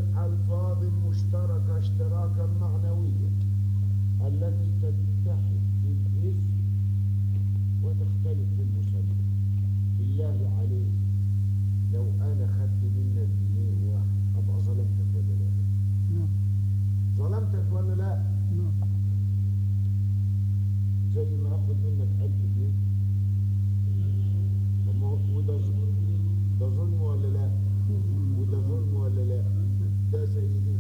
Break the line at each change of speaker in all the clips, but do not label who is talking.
الألفاظ المشتركة اشتراكا معنويا التي تتحد في الاسم وتختلف في المسمى بالله عليك لو أنا خدت منك جنيه واحد أبقى ظلمتك ولا لا؟
نعم
ظلمتك ولا لا؟
نعم
زي ما اخد منك 1000 جنيه طب ما هو وده ظلم ده ظلم ولا لا وده ظلم ولا لا ده زي ده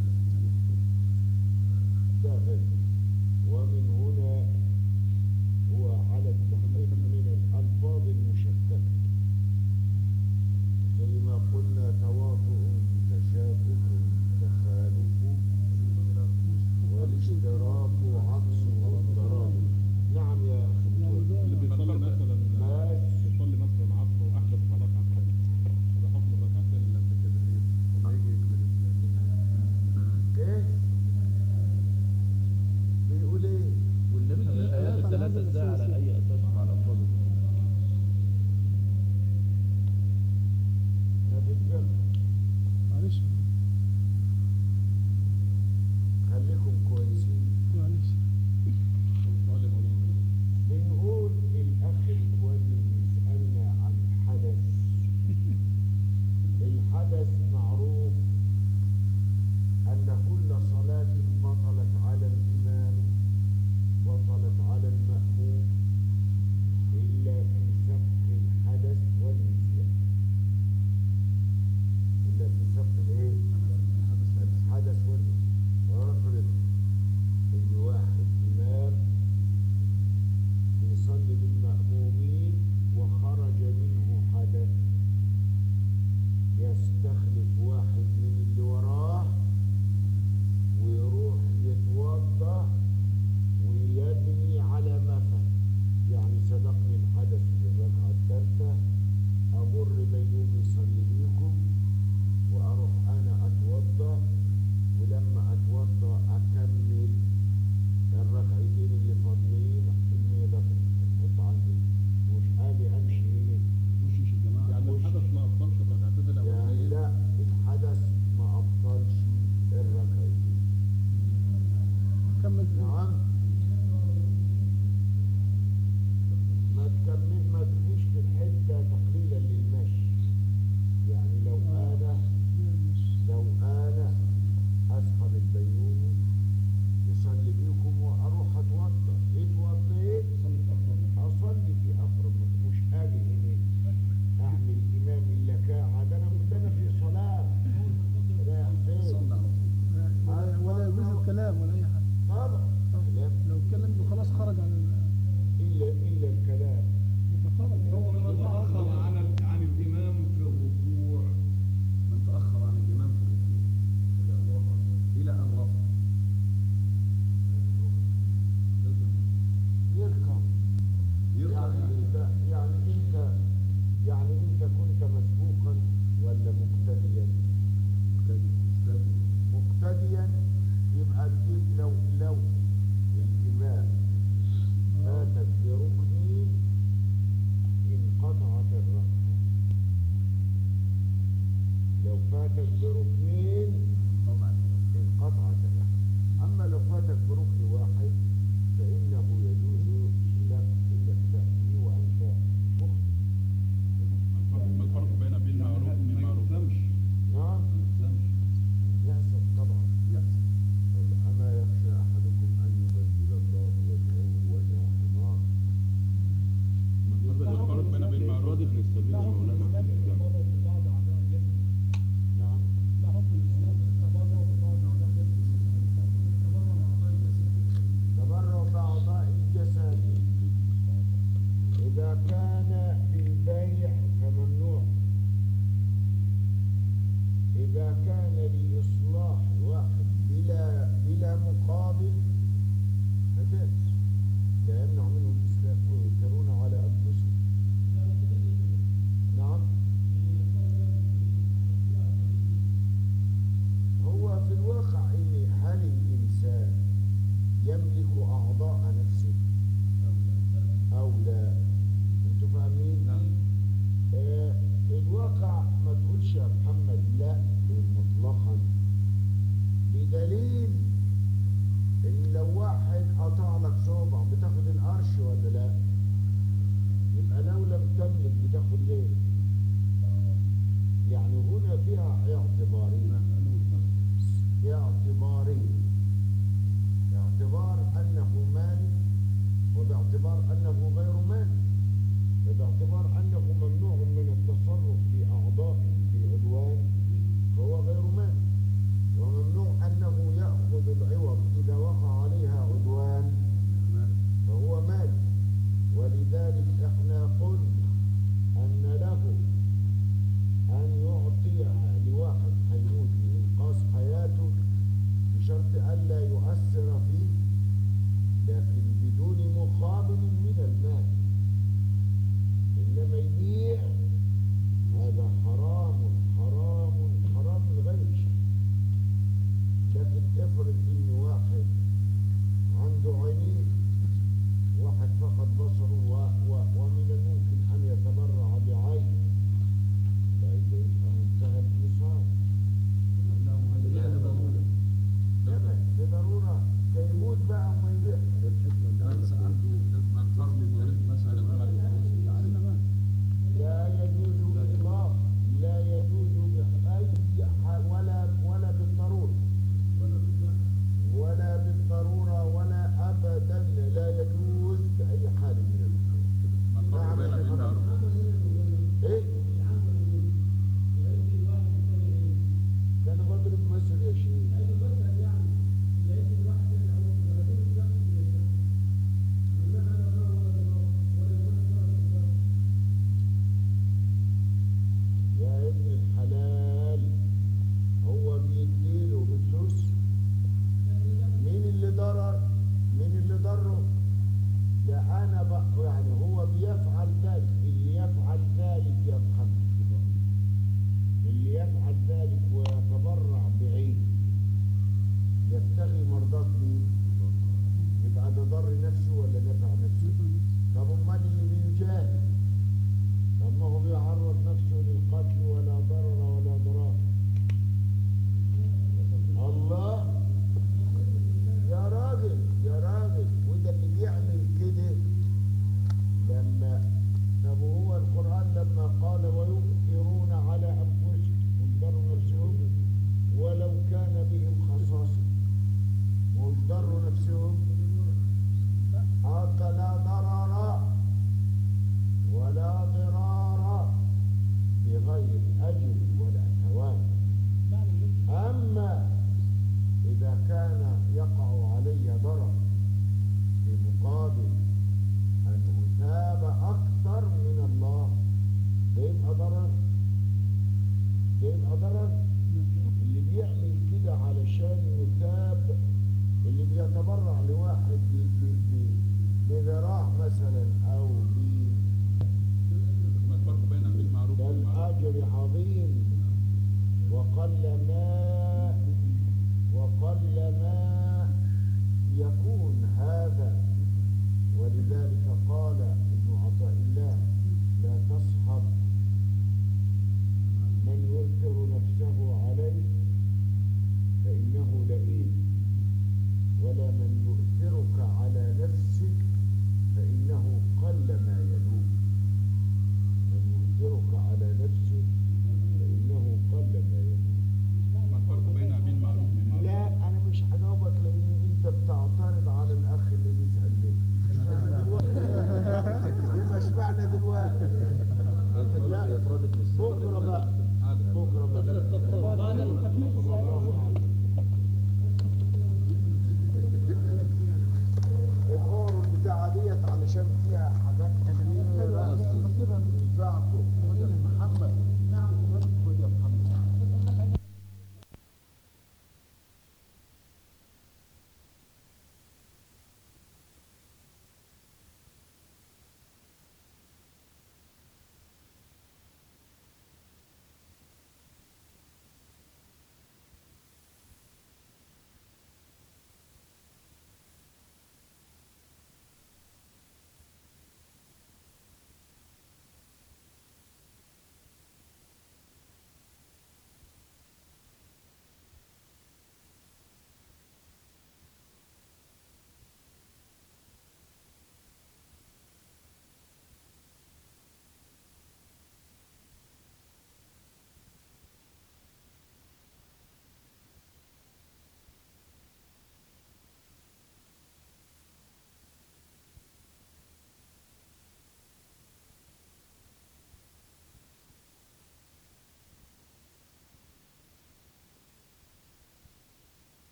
ده غير ومن هنا هو على التحقيق من الالفاظ المشتته زي ما قلنا تواطؤ تشابه تخالف والاشتراك عكسه الترادف نعم يا اخي
يعني
متولي.
ده
اللي بيصلي مثلا
ماشي.
بيصلي مثلا عصر واحدث في ركعتين ده حكم الركعتين اللي قبل كده ايه لما يجي يكمل ال-
ايه بيقول ايه
والنفس الآيات الثلاثة ازاي على أي أساس مع الألفاظ دي؟
ما بيتفهم
معلش
خليكم كويسين
معلش
السؤال يا مولانا
بنقول الاخ متولي يسالنا عن حدث الحدث معروف ان كل صلاه بطلت على الامام بطلت على الماموم الا في سبق الحدث والنسيان الا في سبق الايه الحدث والنسيان وافرض ان واحد امام بيصلي بالمأمومين وخرج منه حدث يستخلف واحد من اللي وراه ويروح يتوضا ويبني على ما فات يعني سبقني الحدث في الركعة الثالثة أمر بيوم يصلي بيكم وأروح أنا أتوضا ولما أتوضا أكمل الركعتين اللي فاضلين المية ده تحط عندي مش قادر امشي هنا
مش الجماعة
يعني الحدث ما أبطلش الركعتين
يعني
الأولانيين
لا الحدث ما ابطلش الركعتين
كمل
نعم ما تكمل ما تجيش في الحته تقليلا للمشي يعني لو انا لو انا اسحب البيومي يصلي بيكم واروح اتوضا اتوضيت اصلي في اقرب مكان. مش اجي هنا اعمل امام اللكاعه ده انا ده انا في صلاه رايح فين
ولا ولا يجوز الكلام ولا أي حاجة
طبعا كلام
لو اتكلم يبقى خلاص خرج عن ال-
الا الا الكلام
يبقى خرج
من تأخر عن ال- عن الإمام في الركوع من تأخر عن الإمام في الركوع إلى أن رفع
يركع
يركع
يعني
يعني
انت يعني انت يعني انت كنت مسبوقا ولا مقتديا مقتديا يبقى الإم- لو لو الامام فاتك بركن انقطعت الركعه لو فاتك بركنين
طبعا
انقطعت الركعه اما لو فاتك بركن واحد فانه يجوز لك انك تاتي وانت مخطئ
الفرق ما الفرق بين بين معروف
ما
وبين معروف
يلزمش
نعم
ما يلزمش
يحسب طبعا
يحسن
أما يخشى أحدكم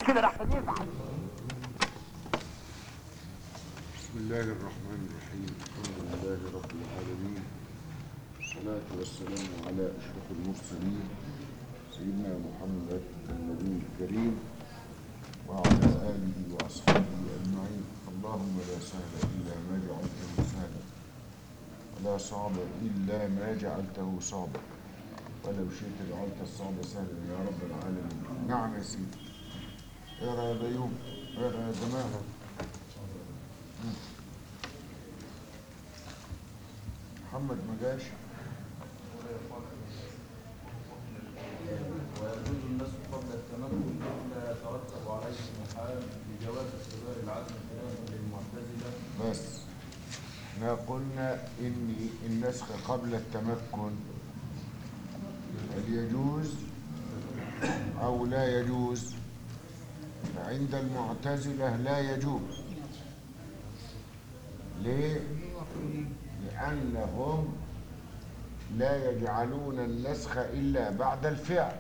كده لحسن يزعل
بسم الله الرحمن الرحيم الحمد لله رب العالمين والصلاة والسلام على أشرف المرسلين سيدنا محمد النبي الكريم وعلى آله وأصحابه أجمعين اللهم لا سهل إلا ما جعلته سهلا ولا صعب إلا ما جعلته صعبا ولو شئت جعلت الصعب سهلا يا رب العالمين نعم يا سيدي اقرا يا بيوم اقرا يا جماعه محمد ما جاش
ويجوز النسخ قبل التمكن لا يترتب عليه محال بجواز اختبار العزم خلافا للمعتزله
بس احنا قلنا ان النسخ قبل التمكن هل يجوز او لا يجوز فعند المعتزلة لا يجوز ليه لانهم لا يجعلون النسخ الا بعد الفعل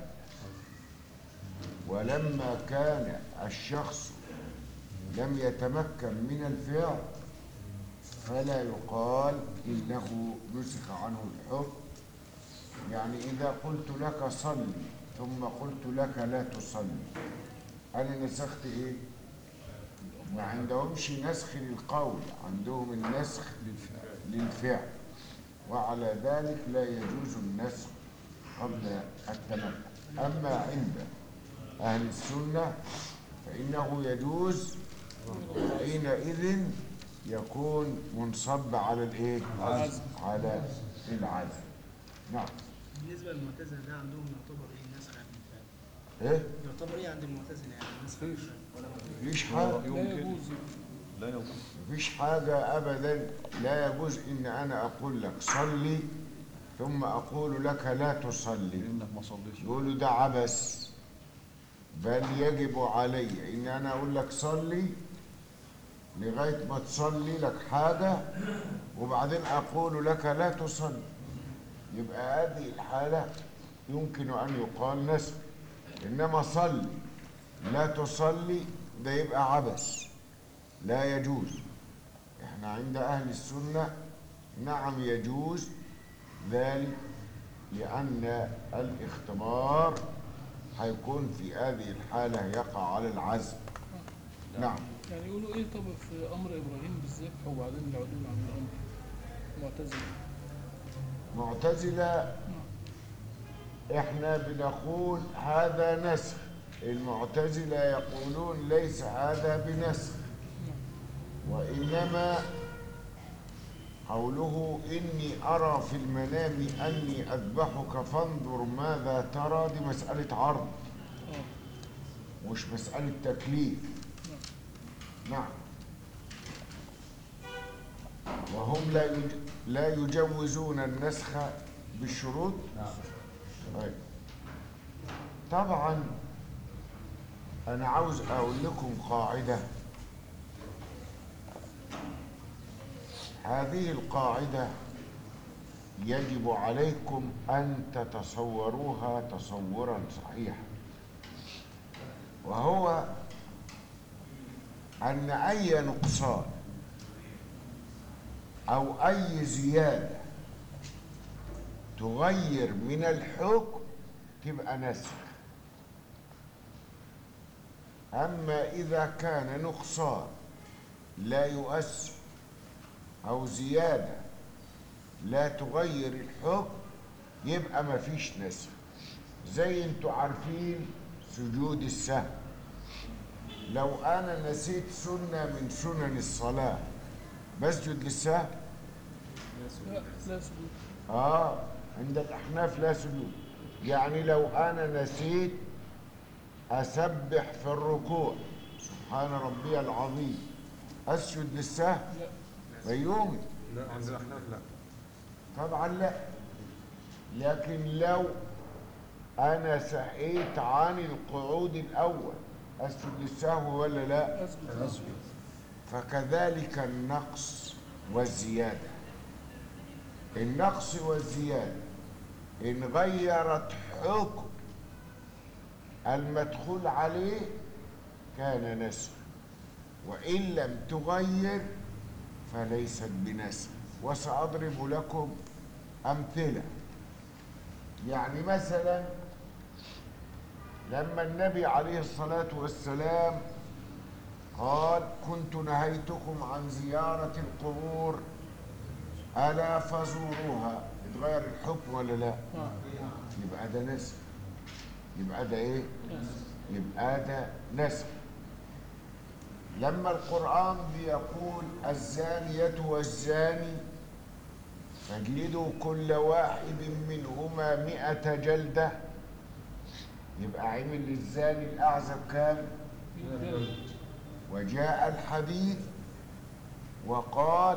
ولما كان الشخص لم يتمكن من الفعل فلا يقال إنه نسخ عنه الحكم يعني إذا قلت لك صلي ثم قلت لك لا تصلي أنا نسخت إيه؟ ما عندهمش نسخ للقول عندهم النسخ للفعل وعلى ذلك لا يجوز النسخ قبل التمكن أما عند أهل السنة فإنه يجوز حينئذ يكون منصب على الايه على العزم نعم
بالنسبة للمعتزلة ده عندهم يعتبر ايه نسخ عن الفعل
ايه
يعتبر ايه عند المعتزلة يعني نسخ عن الفعل ولا ما
مفيش حاجه
لا يجوز
لا يجوز
مفيش حاجه ابدا لا يجوز ان انا اقول لك صلي ثم اقول لك لا تصلي
انك ما صليتش
يقولوا ده عبث بل يجب علي ان انا اقول لك صلي لغايه ما تصلي لك حاجه وبعدين اقول لك لا تصلي يبقى هذه الحاله يمكن ان يقال نسخ انما صلي لا تصلي ده يبقى عبث لا يجوز احنا عند اهل السنه نعم يجوز ذلك لأن الاختبار هيكون في هذه الحالة يقع على العزم نعم
يعني يقولوا ايه طب في امر ابراهيم بالذبح وبعدين العدول عن الامر معتزله
معتزلة احنا بنقول هذا نسخ المعتزلة يقولون ليس هذا بنسخ وإنما قوله إني أرى في المنام أني أذبحك فانظر ماذا ترى دي مسألة عرض
اه
مش مسألة تكليف نعم وهم لا يج... لا يجوزون النسخ بالشروط نعم طبعا أنا عاوز أقول لكم قاعدة هذه القاعدة يجب عليكم أن تتصوروها تصورا صحيحا وهو أن أي نقصان أو أي زيادة تغير من الحكم تبقى نسخ أما إذا كان نقصان لا يؤثر أو زيادة لا تغير الحكم يبقى مفيش نسخ زي انتوا عارفين سجود السهو لو انا نسيت سنة من سنن الصلاة بسجد للسهو
لا لا سجود
اه عند الاحناف لا سجود يعني لو انا نسيت اسبح في الركوع سبحان ربي العظيم اسجد للسهو
لا
بيومي
لا عند الاحناف لا
طبعا لا لكن لو انا سحيت عن القعود الاول اسجد للسهو ولا لا
اسجد
فكذلك النقص والزياده النقص والزياده ان غيرت حكم المدخول عليه كان نسخ وإن لم تغير فليست بنسخ وسأضرب لكم أمثلة يعني مثلا لما النبي عليه الصلاة والسلام قال كنت نهيتكم عن زيارة القبور ألا فزوروها اتغير الحكم ولا لا
آه.
يبقى ده نسخ يبقى ده ايه
ناس.
يبقى ده نسخ لما القرآن بيقول الزانية والزاني فاجلدوا كل واحد منهما مئة جلدة يبقى عمل للزاني الأعزب كام وجاء الحديث وقال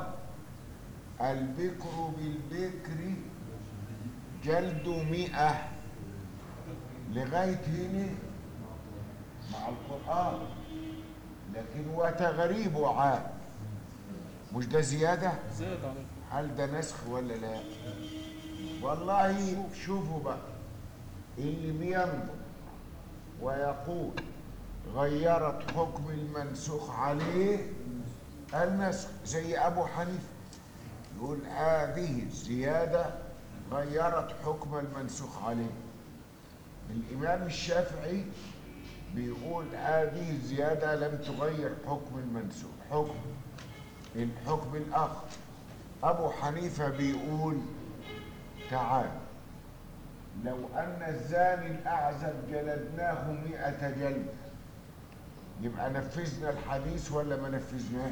البكر بالبكر جلد مئة لغاية هنا مع القرآن لكن وتغريب عام مش ده زيادة
زاد عليك
هل ده نسخ ولا لا والله شوفوا بقى اللي بينظر ويقول غيرت حكم المنسوخ عليه النسخ زي أبو حنيفة يقول هذه الزيادة غيرت حكم المنسوخ عليه الإمام الشافعي بيقول هذه الزيادة لم تغير حكم المنسوخ حكم الحكم الآخر أبو حنيفة بيقول تعال لو أن الزاني الأعزب جلدناه مئة جلد يبقى نفذنا الحديث ولا ما نفذناش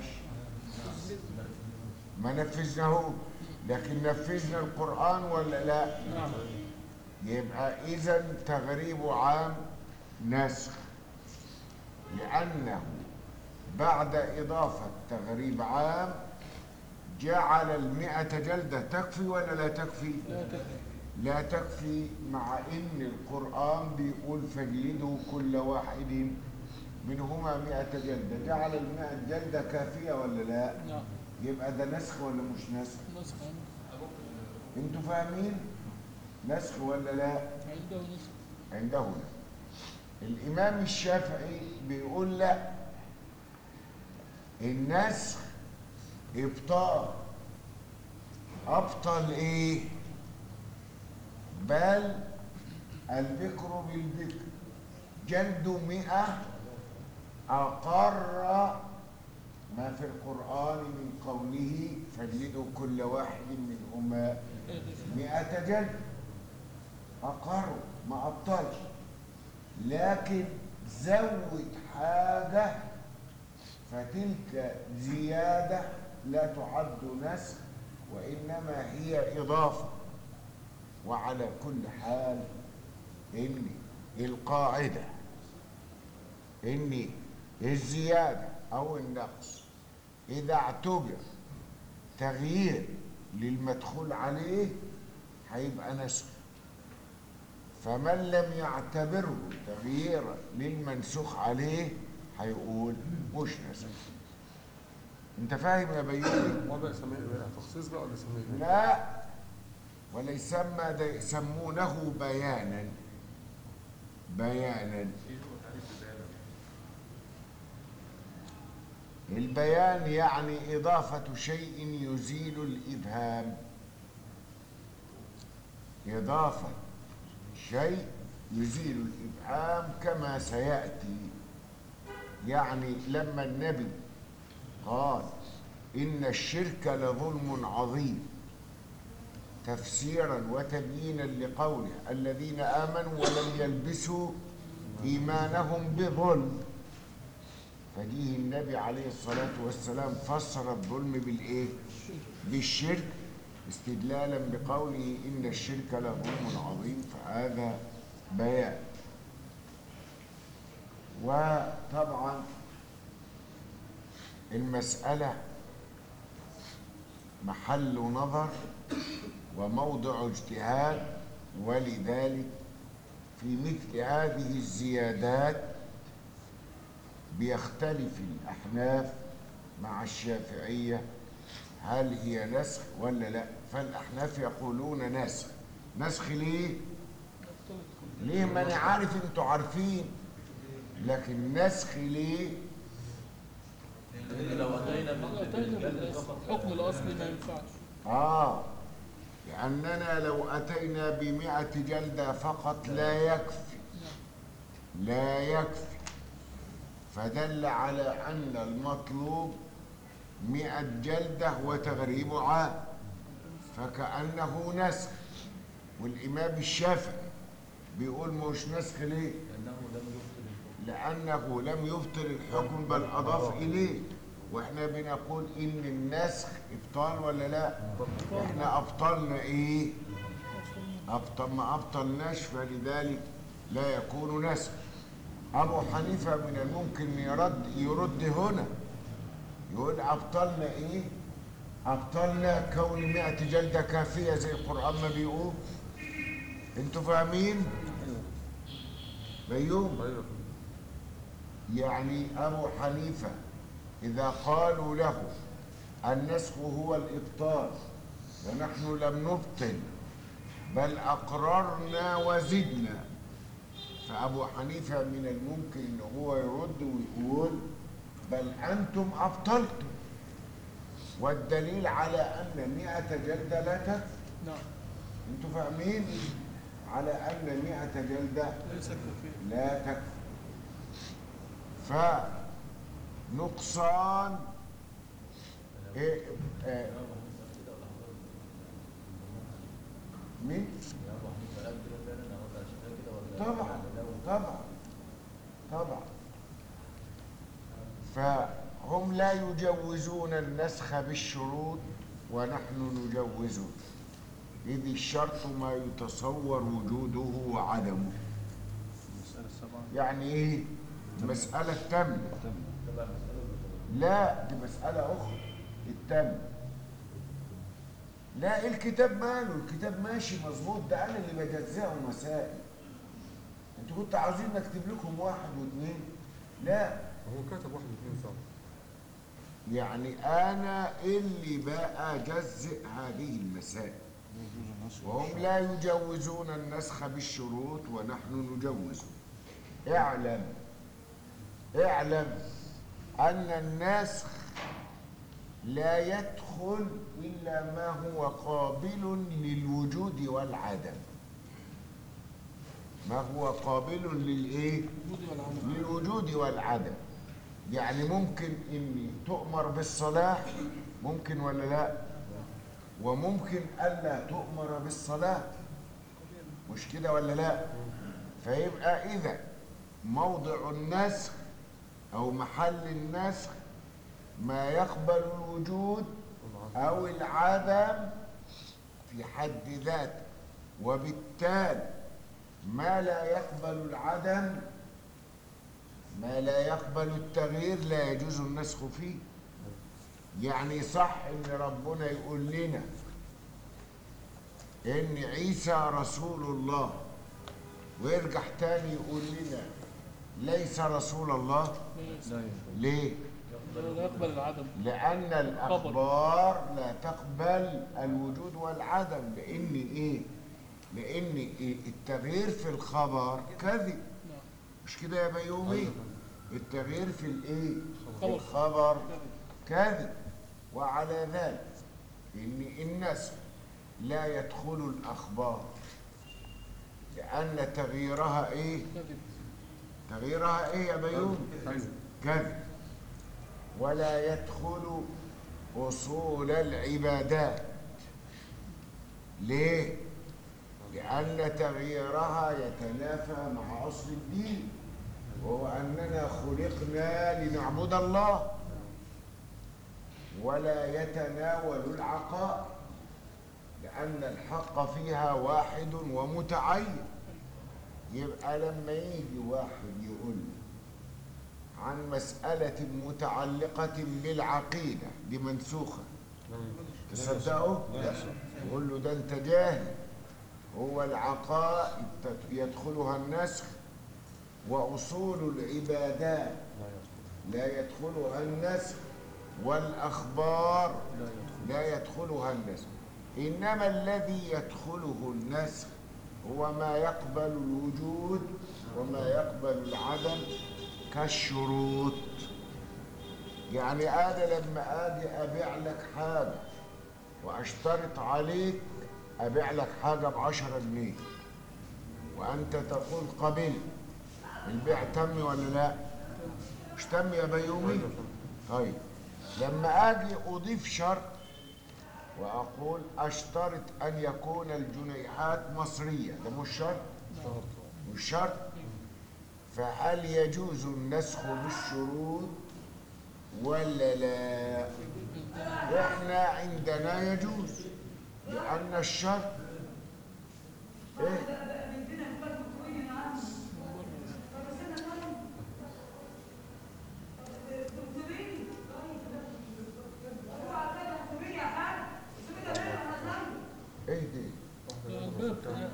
ما نفذناه لكن نفذنا القرآن ولا لا
نعم
يبقى إذا تغريب عام نسخ لأنه بعد إضافة تغريب عام جعل المئة جلدة تكفي ولا لا تكفي؟
لا تكفي
لا تكفي مع إن القرآن بيقول فاجلدوا كل واحد منهما مئة جلدة جعل المئة جلدة كافية ولا لا؟
نعم
يبقى ده نسخ ولا مش نسخ؟
نسخ
انتوا فاهمين؟ نسخ ولا لا؟
عنده نسخ
عنده لا الإمام الشافعي بيقول لا النسخ إبطال أبطل إيه؟ بل البكر بالبكر جلد مئة أقر ما في القرآن من قوله فاجلدوا كل واحد منهما مئة جلد أقر ما أبطلش لكن زود حاجة فتلك زيادة لا تعد نسخ وإنما هي إضافة وعلى كل حال إن القاعدة إن الزيادة أو النقص إذا اعتبر تغيير للمدخول عليه هيبقى نسخ فمن لم يعتبره تغييرا للمنسوخ عليه هيقول مش نسخ انت فاهم يا بيومي
وضع يسميه ايه تخصيص بقى ولا يسميه ايه؟
لا ولا يسمى ده يسمونه بيانا بيانا البيان يعني إضافة شيء يزيل الإبهام إضافة شيء يزيل الإبهام كما سيأتي يعني لما النبي قال إن الشرك لظلم عظيم تفسيرا وتبيينا لقوله الذين آمنوا ولم يلبسوا إيمانهم بظلم فجيه النبي عليه الصلاة والسلام فسر الظلم بالإيه؟ بالشرك استدلالا بقوله إن الشرك لظلم عظيم فهذا بيان وطبعا المسألة محل نظر وموضع اجتهاد ولذلك في مثل هذه الزيادات بيختلف الأحناف مع الشافعية هل هي نسخ ولا لا فالأحناف يقولون نسخ نسخ ليه؟ ليه ما أنا عارف أنتوا عارفين لكن نسخ ليه
لأن لو أتينا بال-
أتينا
بالجلد
بالأصل.
فقط
الحكم الأصلي ما ينفعش
آه لأننا لو أتينا بمئة جلدة فقط لا يكفي لا يكفي فدل على أن المطلوب مئة جلدة وتغريب عام فكأنه نسخ والإمام الشافعي بيقول مش نسخ ليه
لأنه لم يبطل الحكم
لأنه لم يبطل الحكم بل أضاف إليه وإحنا بنقول إن النسخ إبطال ولا لا إحنا أبطلنا إيه أبطل ما أبطلناش فلذلك لا يكون نسخ أبو حنيفة من الممكن يرد يرد هنا يقول أبطلنا إيه أبطلنا كون مئة جلدة كافية زي القرآن ما بيقول أنتوا فاهمين؟ بيوم
ايوه
يعني أبو حنيفة إذا قالوا له النسخ هو الإبطال ونحن لم نبطل بل أقررنا وزدنا فأبو حنيفة من الممكن إن هو يرد ويقول بل أنتم أبطلتم والدليل على أن مئة جلدة لا تكفي
نعم
أنتم فاهمين على أن مئة جلدة
ليس كافيا
لا تكفي فنقصان إيه آه مين؟
يا أبو حنيفة قال كده فعلا أو ولا شفاه كده ولا
طبعا
ولا-
طبعا طبعا فهم لا يجوزون النسخ بالشروط ونحن نجوزه إذ الشرط ما يتصور وجوده وعدمه
المسألة السبعة
يعني إيه؟ مسألة تم
تبع مسألة ولا
لا دي مسألة أخرى التم لا الكتاب ماله الكتاب ماشي مظبوط ده أنا اللي بجزئه مسائل أنتوا كنتوا عاوزين نكتب لكم واحد واثنين لا
هو كتب واحد اثنين صح
يعني أنا اللي بقى أجزئ هذه المسائل وهم لا يجوزون النسخ بالشروط ونحن نجوزه اعلم اعلم أن النسخ لا يدخل إلا ما هو قابل للوجود والعدم ما هو قابل للإيه؟
الوجود والعمل
للوجود والعدم يعني ممكن اني تؤمر بالصلاة ممكن ولا لا وممكن الا تؤمر بالصلاة مش كده ولا لا فيبقى اذا موضع النسخ او محل النسخ ما يقبل الوجود او العدم في حد ذاته وبالتالي ما لا يقبل العدم ما لا يقبل التغيير لا يجوز النسخ فيه يعني صح ان ربنا يقول لنا ان عيسى رسول الله ويرجع تاني يقول لنا ليس رسول الله
ليس
ليه
لا يقبل العدم
لأن الأخبار لا تقبل الوجود والعدم لأن إيه؟ لأن إيه؟ التغيير في الخبر كذب
نعم
مش كده يا بيومي؟ التغيير في الإيه؟ في
خبر.
الخبر
كذب.
كذب وعلى ذلك إن النسخ لا يدخل الأخبار لأن تغييرها إيه؟
كذب
تغييرها إيه يا بيومي؟
ايوه
كذب ولا يدخل أصول العبادات ليه؟ لأن تغييرها يتنافى مع أصل الدين وهو أننا خلقنا لنعبد الله ولا يتناول العقائد لأن الحق فيها واحد ومتعين يبقى لما يجي واحد يقول لي عن مسألة متعلقة بالعقيدة دي منسوخة تصدقه؟ يقول له ده انت جاهل هو العقائد تت- يدخلها النسخ وأصول العبادات لا يدخلها النسخ والأخبار لا يدخلها النسخ إنما الذي يدخله النسخ هو ما يقبل الوجود وما يقبل العدم كالشروط يعني انا لما اجي ابيع لك حاجه واشترط عليك ابيع لك حاجه بعشرة جنيه وانت تقول قبلت البيع تم ولا لا مش تم يا بيومي طيب لما اجي اضيف شرط واقول اشترط ان يكون الجنيحات مصريه ده مش شرط مش شرط فهل يجوز النسخ بالشروط ولا لا احنا عندنا يجوز لان الشرط ايه ايه دي
الباب ده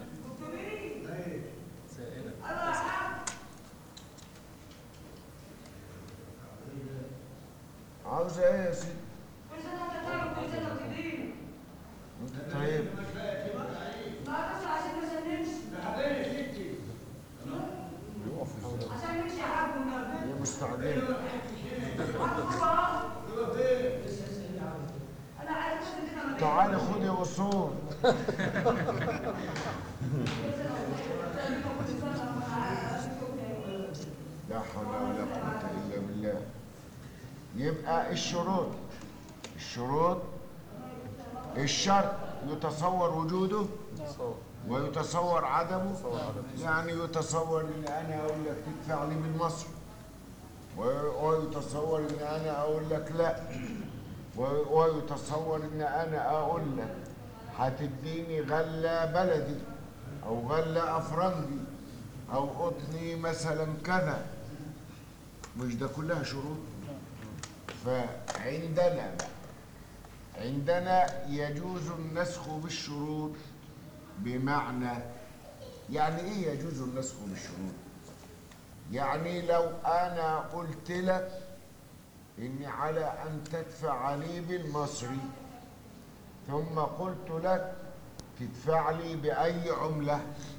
عاوزه ايه يا سيدي انت طيب هي مستعجله تعالي خدي وصول لا حول ولا قوة إلا بالله يبقى الشروط الشروط الشرط يتصور وجوده ويتصور عدمه يعني يتصور ان انا اقول لك تدفع لي بالمصري و- ويتصور ان انا اقول لك لا و- ويتصور ان انا اقول لك هتديني غله بلدي او غله افرنجي او قطني مثلا كذا مش ده كلها شروط فعندنا بقى عندنا يجوز النسخ بالشروط بمعنى يعني ايه يجوز النسخ بالشروط يعني لو انا قلت لك اني على ان تدفع لي بالمصري ثم قلت لك تدفع لي باي عمله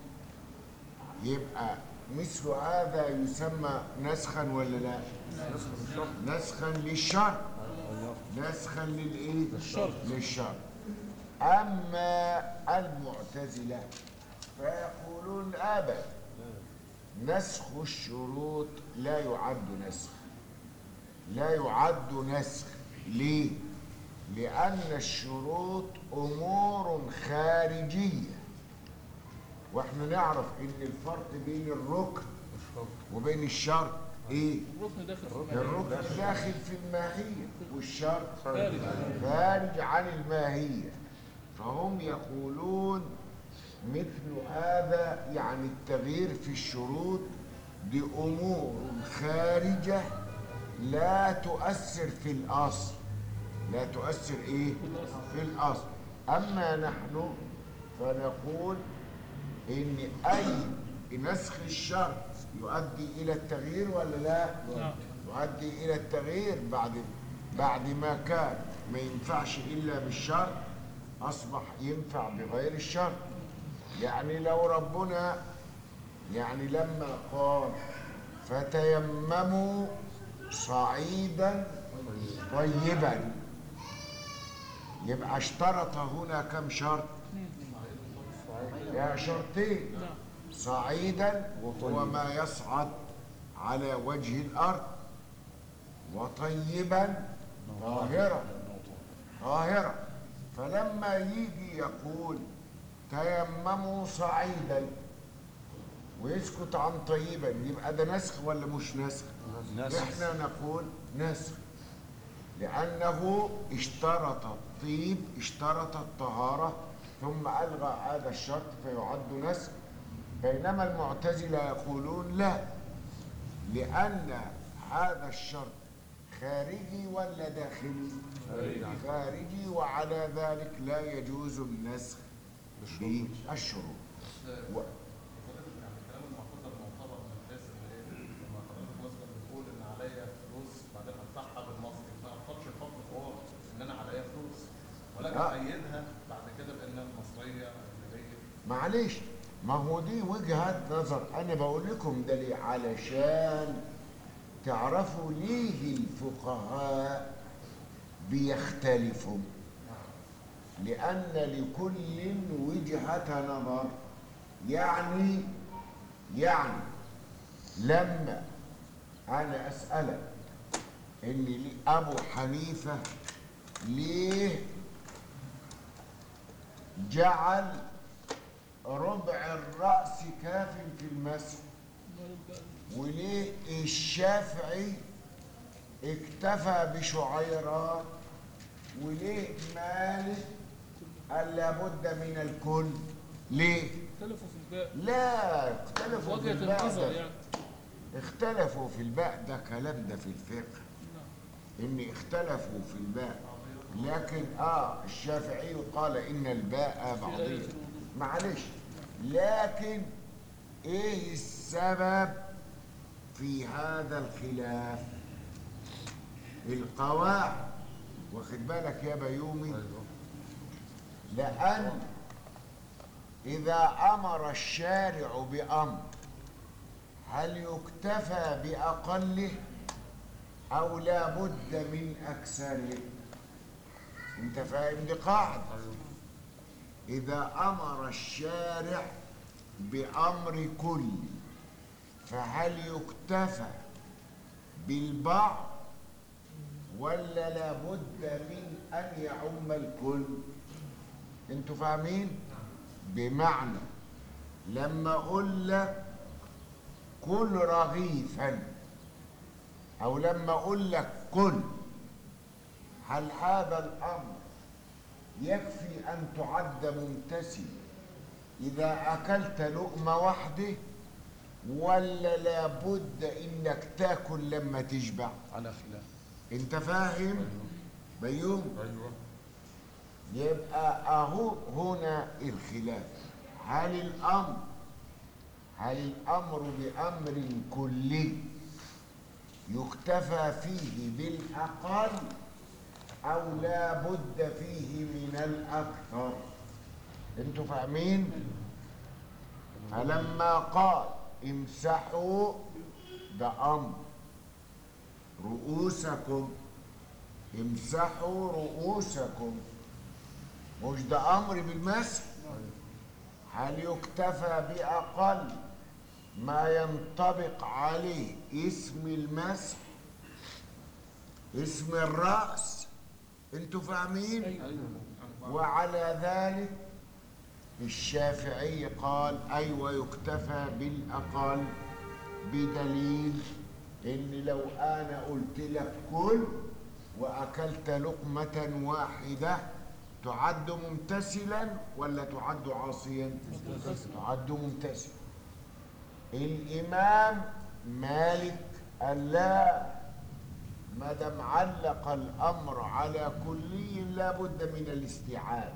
يبقى مثل هذا يسمى نسخا ولا لا نسخا للشرط نسخا للايه
للشرط.
للشرط اما المعتزله فيقولون ابدا نسخ الشروط لا يعد نسخ لا يعد نسخ ليه لان الشروط امور خارجيه واحنا نعرف ان الفرق بين الركن وبين الشرط ايه
الركن داخل في المال.
الركن داخل في الماهيه والشرط
خارج
خارج عن الماهية فهم يقولون مثل هذا يعني التغيير في الشروط دي أمور خارجة لا تؤثر في الأصل لا تؤثر إيه؟ في الأصل أما نحن فنقول إن أي نسخ الشرط يؤدي إلى التغيير ولا لا؟
نعم.
يؤدي إلى التغيير بعد بعد ما كان ما ينفعش إلا بالشرط أصبح ينفع بغير الشرط يعني لو ربنا يعني لما قال فتيمموا صعيدا طيبا يبقى اشترط هنا كم شرط يا شرطين
نعم
صعيدا هو ما يصعد على وجه الأرض وطيبا طاهرا طاهرا فلما يجي يقول تيمموا صعيدا ويسكت عن طيبا يبقى ده نسخ ولا مش نسخ؟ احنا نقول نسخ لأنه اشترط الطيب اشترط الطهارة ثم ألغى هذا الشرط فيعد نسخ بينما المعتزلة يقولون لا لأن هذا الشرط خارجي ولا داخلي؟ خارجي وعلى ذلك لا يجوز النسخ بالشروط و-
يعني كلام المعتزله المعتبر من الناس اللي ايه لما حضرتك مثلا بتقول ان عليا فلوس بعدين ادفعها بالمصري ما اخدش الحكم هو ان انا عليا فلوس ولكن
لا.
ايدها بعد كده بانها المصريه الاجنبيه
معلش ما هو دي وجهة نظر أنا بقول لكم ده ليه علشان تعرفوا ليه الفقهاء بيختلفوا لأن لكل وجهة نظر يعني يعني لما أنا أسألك إن لي- أبو حنيفة ليه جعل ربع الرأس كاف في المسح
أمال بقى
وليه الشافعي اكتفى بشعيرات وليه مالك قال لابد من الكل ليه
اختلفوا في الباقي
لا اختلفوا في
وجهة
الباء
النظر
ده
يعني
اختلفوا في الباء ده كلام ده في الفقه
نعم
ان اختلفوا في الباء لكن اه الشافعي قال ان الباء
في آية
بعضية
الوضوء
معلش لكن ايه السبب في هذا الخلاف القواعد واخد بالك يا بيومي لأن إذا أمر الشارع بأمر هل يكتفى بأقله أو لا بد من أكثره أنت فاهم دي قاعدة إذا أمر الشارع بأمر كل فهل يكتفى بالبعض ولا لابد من أن يعم الكل انتوا فاهمين بمعنى لما أقول لك كل رغيفا أو لما أقول لك كل هل هذا الأمر يكفي أن تعد ممتثل إذا أكلت لقمة واحدة ولا لابد إنك تاكل لما تشبع
على خلاف
أنت فاهم بيوم
ايوه
يبقى أهو هنا الخلاف هل الأمر هل الأمر بأمر كلي يكتفى فيه بالأقل أو لا بد فيه من الأكثر أنتوا فاهمين؟ فلما قال امسحوا ده أمر رؤوسكم امسحوا رؤوسكم مش ده امر بالمسح هل يكتفى باقل ما ينطبق عليه اسم المسح اسم الراس انتوا فاهمين
أيوة
وعلى ذلك الشافعي قال ايوه يكتفى بالاقل بدليل ان لو انا قلت لك كل واكلت لقمه واحده تعد ممتثلا ولا تعد عاصيا تعد ممتثلا الامام مالك قال لا ما دام علق الامر على كلي لابد من الاستيعاب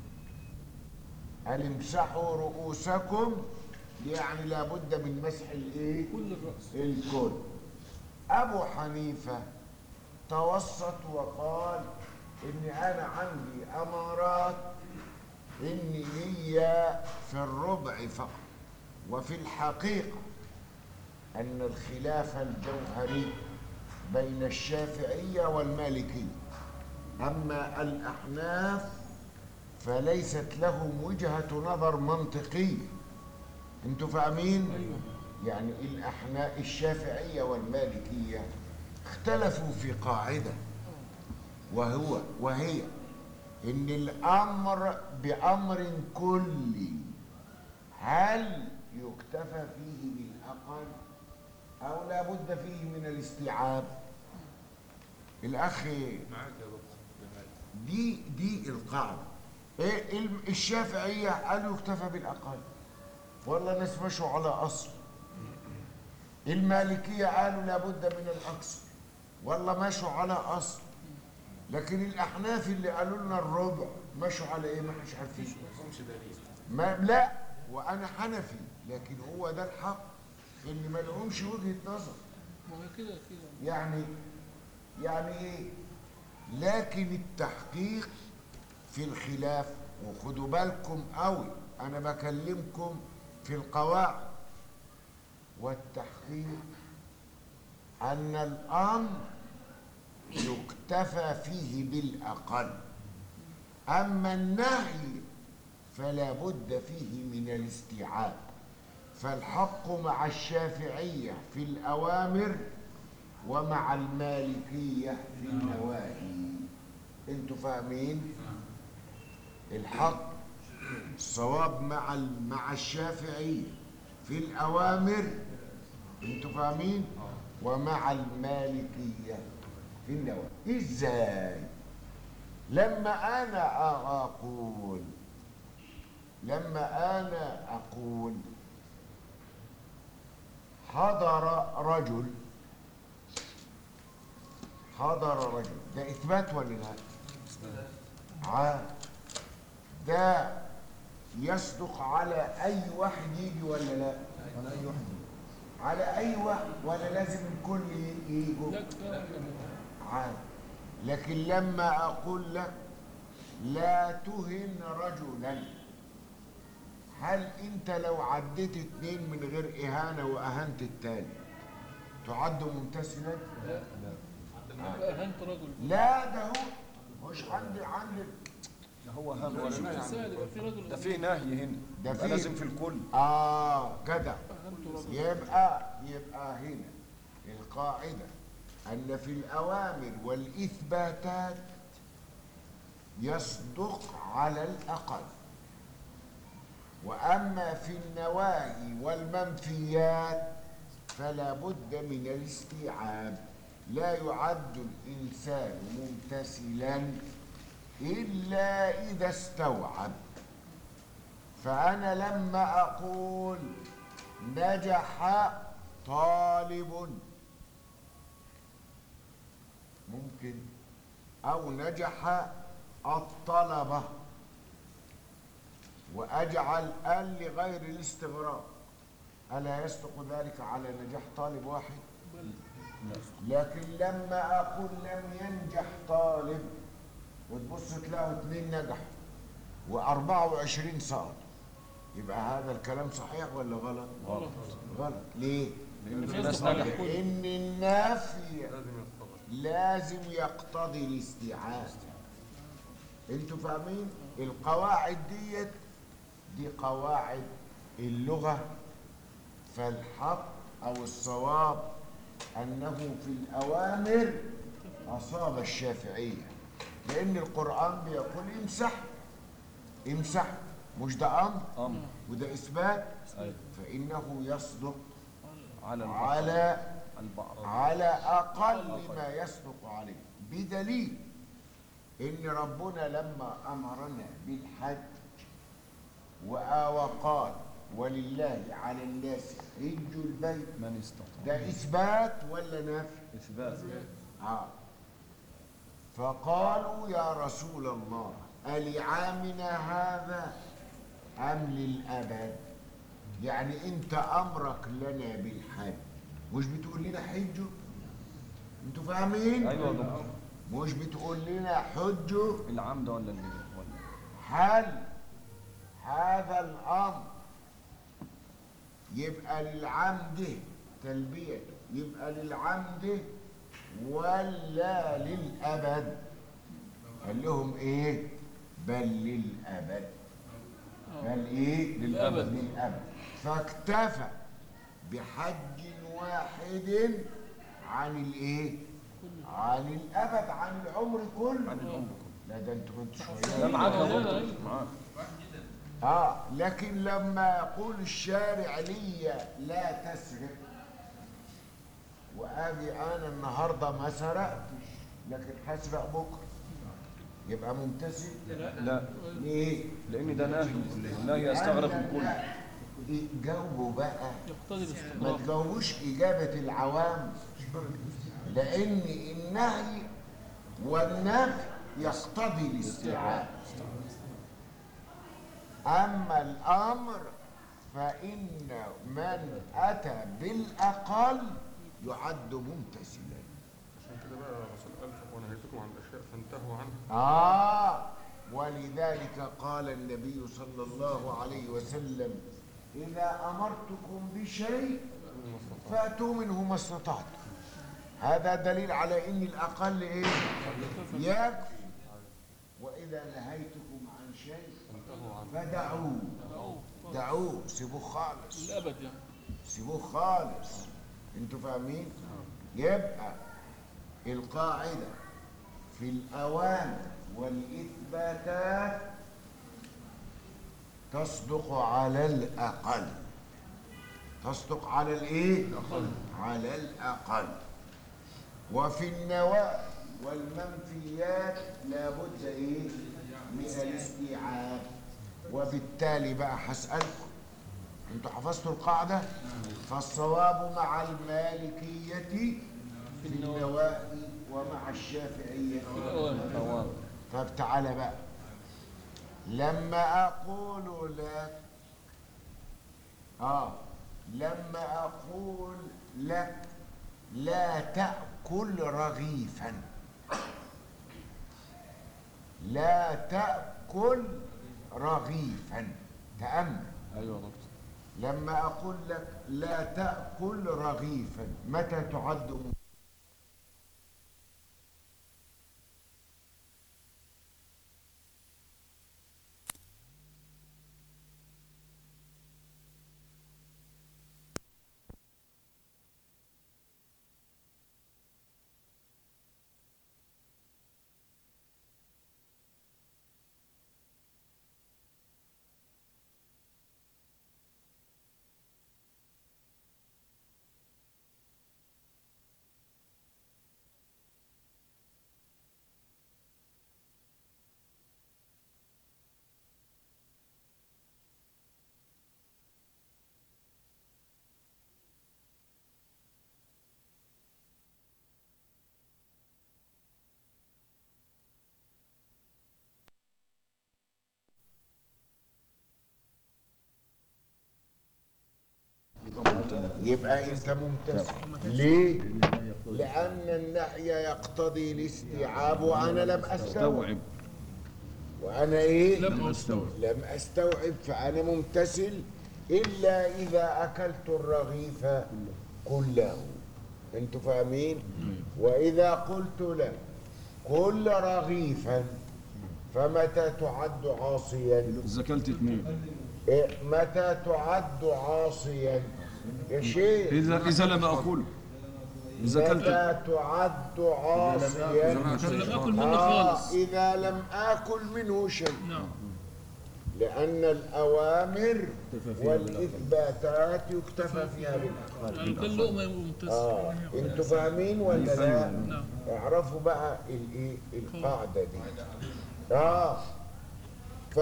قال امسحوا رؤوسكم يعني لابد من مسح الايه
كل الرأس
الكل ابو حنيفه توسط وقال ان انا عندي امارات ان ليا في الربع فقط وفي الحقيقه ان الخلاف الجوهري بين الشافعيه والمالكيه اما الاحناف فليست لهم وجهه نظر منطقيه انتوا فاهمين
أيوة
يعني الأحناء الشافعية والمالكية اختلفوا في قاعدة وهو وهي إن الأمر بأمر كلي هل يكتفى فيه بالأقل أو لا بد فيه من الاستيعاب الأخ
معاك يا دكتور
دي دي القاعدة إيه الم- الشافعية قالوا يكتفى بالأقل والله ناس مشوا على أصل المالكية قالوا لابد من الأكثر والله مشوا على أصل لكن الأحناف اللي قالوا لنا الربع مشوا على إيه ما احناش عارفين
مش دليل
ما لا وأنا حنفي لكن هو ده الحق اللي ما لهمش وجهة نظر
ما هو كده كده
يعني يعني ايه لكن التحقيق في الخلاف وخدوا بالكم قوي انا بكلمكم في القواعد والتحقيق أن الأمر يكتفى فيه بالأقل أما النهي فلا بد فيه من الاستيعاب فالحق مع الشافعية في الأوامر ومع المالكية في النواهي انتوا فاهمين الحق الصواب مع ال- مع الشافعية في الأوامر انتوا فاهمين ومع المالكية في النواهي ازاي لما انا أ- اقول لما انا اقول حضر رجل حضر رجل ده اثبات ولا لا عاد ده يصدق على اي واحد يجي ولا لا
على أي واحد
على اي واحد ولا لازم الكل ي- يجوا
لا كفاية
عاد لكن لما اقول لك لا تهن رجلا هل انت لو عديت اتنين من غير اهانه واهنت التاني تعد ممتثلا
أهنت رجل
لا ده هو مش عندي عندي
ده هو هم ولا
مش
نهي عن
تساعد يبقى في رجل
ده في نهي هنا
ده
يبقى
في-
لازم في الكل
اه جدع
أهنت رجل
يبقى يبقى هنا القاعدة أن في الأوامر والإثباتات يصدق على الأقل وأما في النواهي والمنفيات فلا بد من الاستيعاب لا يعد الإنسان ممتثلا إلا إذا استوعب فأنا لما أقول نجح طالب ممكن أو نجح الطلبة وأجعل ال لغير الاستغراق ألا يصدق ذلك على نجاح طالب واحد لكن لما أقول لم ينجح طالب وتبص تلاقوا اتنين نجحوا وأربعة وعشرين سقطوا يبقى هذا الكلام صحيح ولا غلط؟
غلط
غلط ليه؟
لان في ناس
يصدق على
نجحت
الكل.
لأن النافي لازم يقتضي الاستيعاب انتوا فاهمين؟ القواعد ديت دي قواعد اللغة فالحق أو الصواب أنه في الأوامر أصاب الشافعية لأن القرآن بيقول امسح امسح مش ده أمر
امر
وده إثبات
أيوة.
فإنه يصدق
على البعض
على
البعض
على أقل ما يصدق عليه بدليل إن ربنا لما أمرنا بالحج وقال ولله على الناس حج البيت
من استطاع
ده إثبات ولا نفي؟
اثبات
آه. فقالوا يا رسول الله ألعامنا هذا أم للأبد يعني أنت أمرك لنا بالحج مش بتقول لنا حجوا أنتوا فاهمين؟
ايوه يا دكتور
مش بتقول لنا حجوا
العمد ولا اللي ولا
هل هذا الأمر يبقى للعمد تلبيته يبقى للعمد ولا للأبد قال لهم إيه بل للأبد بل إيه
للأبد.
للأبد فاكتفى بحج واحد عن الإيه عن الأبد عن العمر كله
عن العمر
لا ده انتوا كنتوا
لا
شويه
معاك يا
لا، لا،
دكتور
لا.
معاك
اه لكن لما يقول الشارع لي لا تسرق واجي انا النهارده ما سرقتش لكن هسرق بكره يبقى ممتثل
لا
ليه؟
لان ده نهي النهي يستغرق الكل
لا. إيه، جاوبوا بقى
يقتضي
ما
الاستغراق
تجاوبوش إجابة العوام لأن النهي والنفي يقتضي الاستيعاب أما الأمر فإن من أتى بالأقل يعد ممتثلا
عشان كده بقى الرسول قال ونهيتكم عن الاشياء فانتهوا عنها
آه ولذلك قال النبي صلى الله عليه وسلم إذا أمرتكم بشيء فأتوا منه ما استطعتم هذا دليل على ان الاقل ايه يكفي واذا نهيتكم عن شيء فدعوه دعوه سيبوه خالص
الابد يعني
سيبوه خالص انتوا فاهمين يبقى القاعدة في الأوامر والإثباتات تصدق على الأقل تصدق على الإيه؟ على الأقل وفي النواة والمنفيات لابد إيه؟ من الاستيعاب وبالتالي بقى هسألكم انتوا حفظتوا القاعدة فالصواب مع المالكية في النواهي ومع الشافعية في
الأوامر.
طب تعالى بقى لما أقول لك آه لما أقول لك لا تأكل رغيفا لا تأكل رغيفا تأمل
ايوه يا دكتور
لما أقول لك لا تأكل رغيفا متى تعد م- يبقى أنت ممتثل ليه؟ لأن النهي يقتضي الاستيعاب وأنا لم أستوعب
استوعب
وأنا إيه؟
لم
استوعب
لم أستوعب فأنا ممتثل إلا إذا أكلت الرغيف كله أنتوا فاهمين؟ وإذا قلت لك كل رغيفا فمتى تعد عاصيا؟
اذا اكلت اثنين
إيه، متى تعد عاصيا؟ يا شيخ
اذا اذا لم اكل اذا اكلت
متى تعد عاصيا؟
لم اكل منه
آه
خالص
إذا لم آكل منه شيء
نعم
لأن الأوامر والإثباتات يكتفى فيها بالأقل
يعني كل لقمه يبقى ممتاز
آه أنتوا فاهمين ولا لا؟
نعم
اعرفوا بقى الإيه القاعدة دي آه ف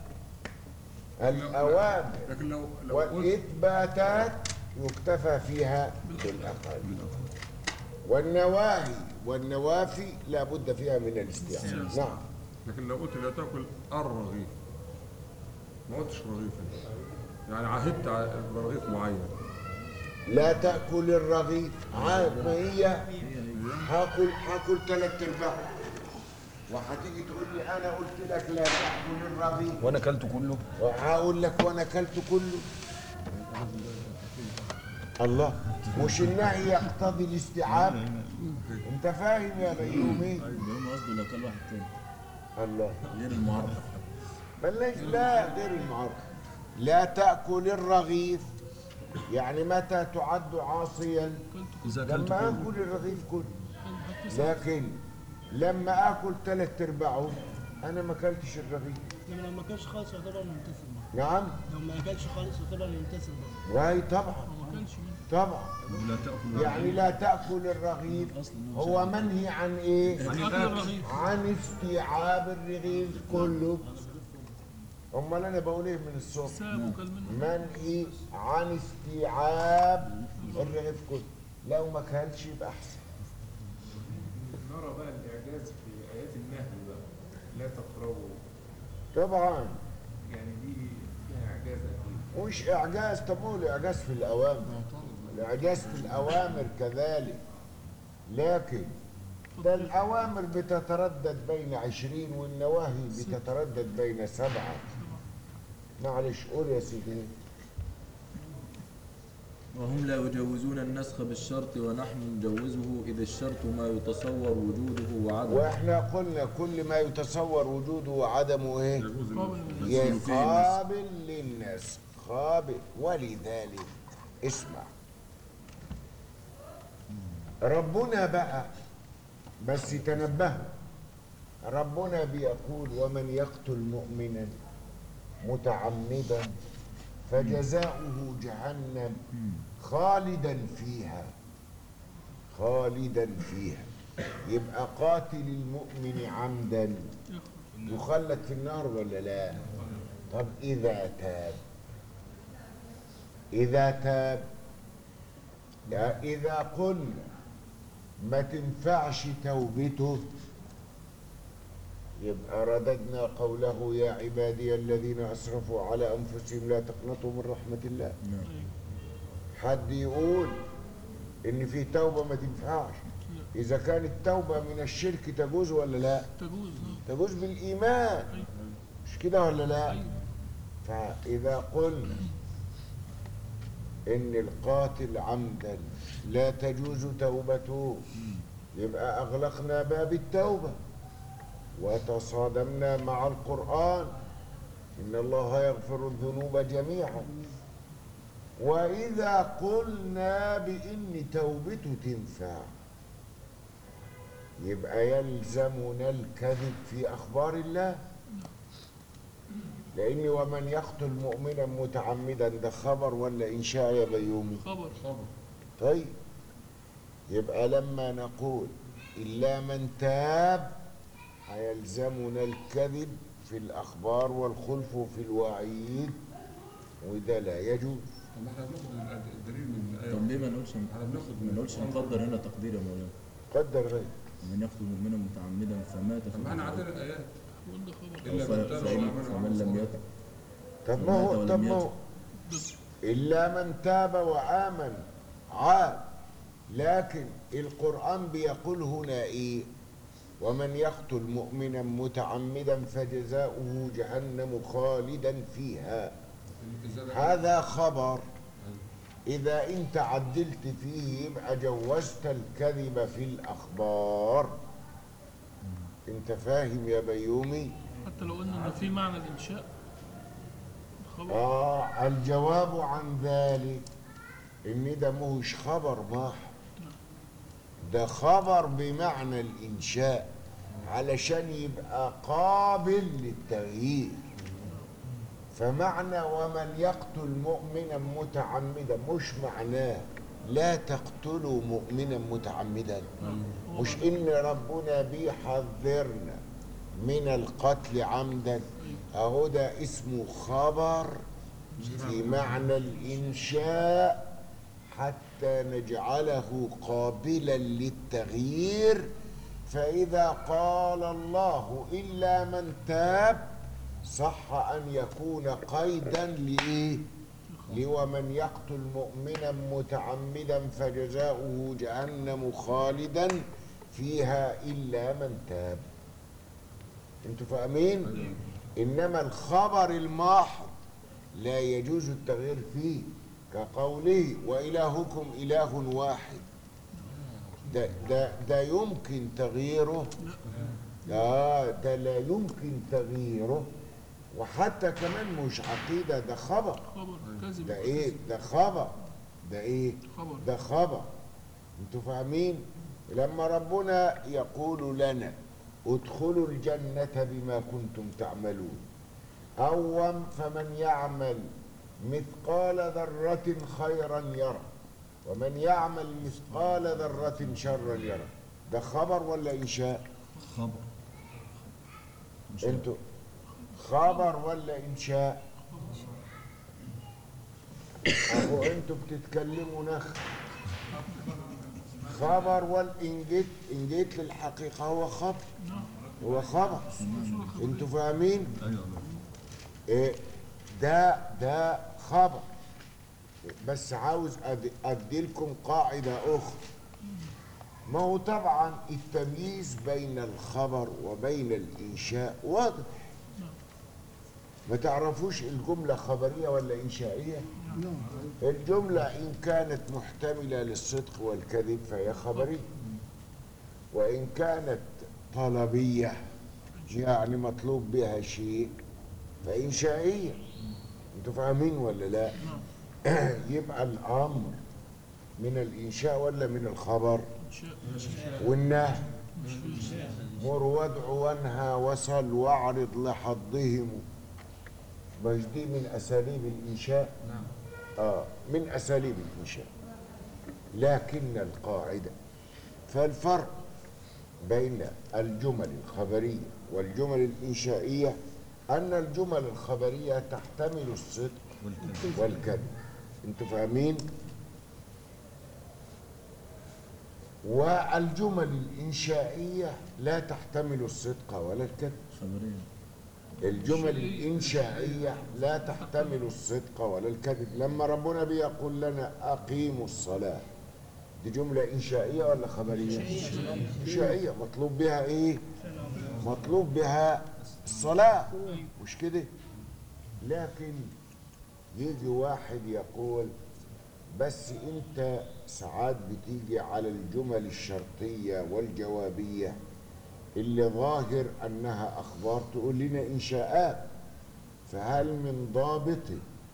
الأوامر
لكن لو لو قلت
والإثباتات يكتفى فيها بالأقل والنواهي والنوافي لا بد فيها من الاستيعاب نعم
لكن لو قلت لا تاكل الرغيف ما قلتش رغيفا يعني عهدت على رغيف معين
لا تأكل الرغيف عاد ما هي هاكل هاكل ثلاث ارباع وهتيجي تقول لي انا قلت لك لا تأكل الرغيف
وانا اكلت كله
وهقول لك وانا اكلت كله الله مش النهي يقتضي الاستيعاب انت فاهم يا بيومي
بيوم قصده لو كان واحد تاني
الله
غير المعرف
بلاش لا غير المعروف لا تأكل الرغيف يعني متى تعد عاصيا
اذا اكلت
لما
كله
اكل الرغيف كله لكن لما اكل ثلاث ارباعه انا ما اكلتش الرغيف
لما لو ما اكلش خالص يعتبر ممتثل بقى.
نعم
لو ما اكلش خالص يعتبر ممتثل بقى.
واي طبعا
ما كانش منه
طبعا
لا تاكل
يعني لا تاكل الرغيف هو منهي عن ايه
اكل الرغيف
عن استيعاب الرغيف كله امال انا بقول ايه من الصبح
ساب وكل منه
منهي عن استيعاب الرغيف كله لو ما كانش يبقى احسن
نرى بقى الإعجاز في آيات النهي بقى لا تقربوا
طبعا
يعني دي فيها إعجاز أكيد
مش اعجاز طب ما هو الاعجاز في الاوامر الاعجاز في الاوامر كذلك لكن ده الاوامر بتتردد بين عشرين والنواهي بتتردد بين سبعه معلش قول يا سيدي
وهم لا يجوزون النسخ بالشرط ونحن نجوزه إذا الشرط ما يتصور وجوده وعدمه
واحنا قلنا كل ما يتصور وجوده وعدمه ايه
يجوز
قابل
النسخ.
يا
فيه نسخ.
قابل للنسخ قابل ولذلك اسمع ربنا بقى بس تنبهوا ربنا بيقول ومن يقتل مؤمنا متعمدا فجزاؤه جهنم خالدا فيها خالدا فيها يبقى قاتل المؤمن عمدا يخلد في النار ولا لا طب إذا تاب إذا تاب لا إذا قلنا ما تنفعش توبته يبقى رددنا قوله يا عبادي الذين أسرفوا على أنفسهم لا تقنطوا من رحمة الله حد يقول إن في توبة ما تنفعش إذا كانت التوبة من الشرك تجوز ولا لا
تجوز آه.
تجوز بالإيمان
أيوة.
مش كده ولا لا
أيوة.
فإذا قلنا إن القاتل عمدا لا تجوز توبته يبقى أغلقنا باب التوبة وتصادمنا مع القرآن إن الله يغفر الذنوب جميعا وإذا قلنا بإن توبته تنفع يبقى يلزمنا الكذب في أخبار الله لأن ومن يقتل مؤمنا متعمدا ده خبر ولا إنشاء يا بيومي
خبر
خبر
طيب يبقى لما نقول إلا من تاب هيلزمنا الكذب في الأخبار والخلف في الوعيد وده لا يجوز
طب احنا بناخد ال- الدليل من الآية
طب ليه ما نقولش
احنا بناخد
ما نقولش نقدر هنا تقدير يا مولانا
قدر غير
من يقتل مؤمنا متعمدا فمات
طب ما احنا عندنا الآيات
وده خبر
إلا
ف-
من تاب
فإن-
وآمن
فمن
وعمل
لم
صالحا.
يتب
طب ما هو
ولم
طب ما هو
يتب.
إلا من تاب وآمن عاد لكن القرآن بيقول هنا إيه ومن يقتل مؤمنا متعمدا فجزاؤه جهنم خالدا فيها
الزاد-
هذا خبر إذا أنت عدلت فيه يبقى جوزت الكذب في الأخبار أنت فاهم يا بيومي؟
حتى لو قلنا ان في معنى الانشاء خبر
آه الجواب عن ذلك إن ده مش خبر محض ده خبر بمعنى الإنشاء علشان يبقى قابل للتغيير فمعنى ومن يقتل مؤمنا متعمدا مش معناه لا تقتلوا مؤمنا متعمدا مش ان ربنا بيحذرنا من القتل عمدا اهو ده اسمه خبر في معنى الانشاء حتى نجعله قابلا للتغيير فاذا قال الله الا من تاب صح ان يكون قيدا لايه لومن يقتل مؤمنا متعمدا فجزاؤه جهنم خالدا فيها الا من تاب انتوا فاهمين انما الخبر الماحض لا يجوز التغيير فيه كقوله والهكم اله واحد ده ده ده يمكن تغييره لا ده لا يمكن تغييره وحتى كمان مش عقيده ده خبر
خبر كذب
ده ايه ده خبر ده ايه
خبر
ده خبر انتوا فاهمين لما ربنا يقول لنا ادخلوا الجنة بما كنتم تعملون أو فمن يعمل مثقال ذرة خيرا يرى ومن يعمل مثقال ذرة شرا يرى ده خبر ولا إنشاء
خبر
انتوا خبر ولا إنشاء أهو انتوا بتتكلموا نخ خبر والإن جيت إن جيت للحقيقة هو خبر هو خبر انتوا فاهمين؟ إيه ده ده خبر بس عاوز أد- أديلكم قاعدة أخرى ما هو طبعا التمييز بين الخبر وبين الإنشاء واضح ما تعرفوش الجملة خبرية ولا إنشائية
نعم
الجملة إن كانت محتملة للصدق والكذب فهي خبرية وإن كانت طلبية يعني مطلوب بها شيء فإنشائية أنتوا فاهمين ولا لا؟ يبقى الأمر من الإنشاء ولا من الخبر؟ والنهي مر وادع وانهى وصل واعرض لحظهم مش دي من اساليب الانشاء
نعم
اه من اساليب الانشاء لكن القاعده فالفرق بين الجمل الخبريه والجمل الانشائيه ان الجمل الخبريه تحتمل الصدق والكذب انتوا فاهمين والجمل الانشائيه لا تحتمل الصدق ولا الكذب
خبرين
الجمل الإنشائية لا تحتمل الصدق ولا الكذب لما ربنا بيقول لنا أقيموا الصلاة دي جملة إنشائية ولا خبرية إنشائية مطلوب بها إيه مطلوب بها الصلاة مش كده لكن يجي واحد يقول بس انت ساعات بتيجي على الجمل الشرطية والجوابية اللي ظاهر انها اخبار تقول لنا انشاءات فهل من ضابط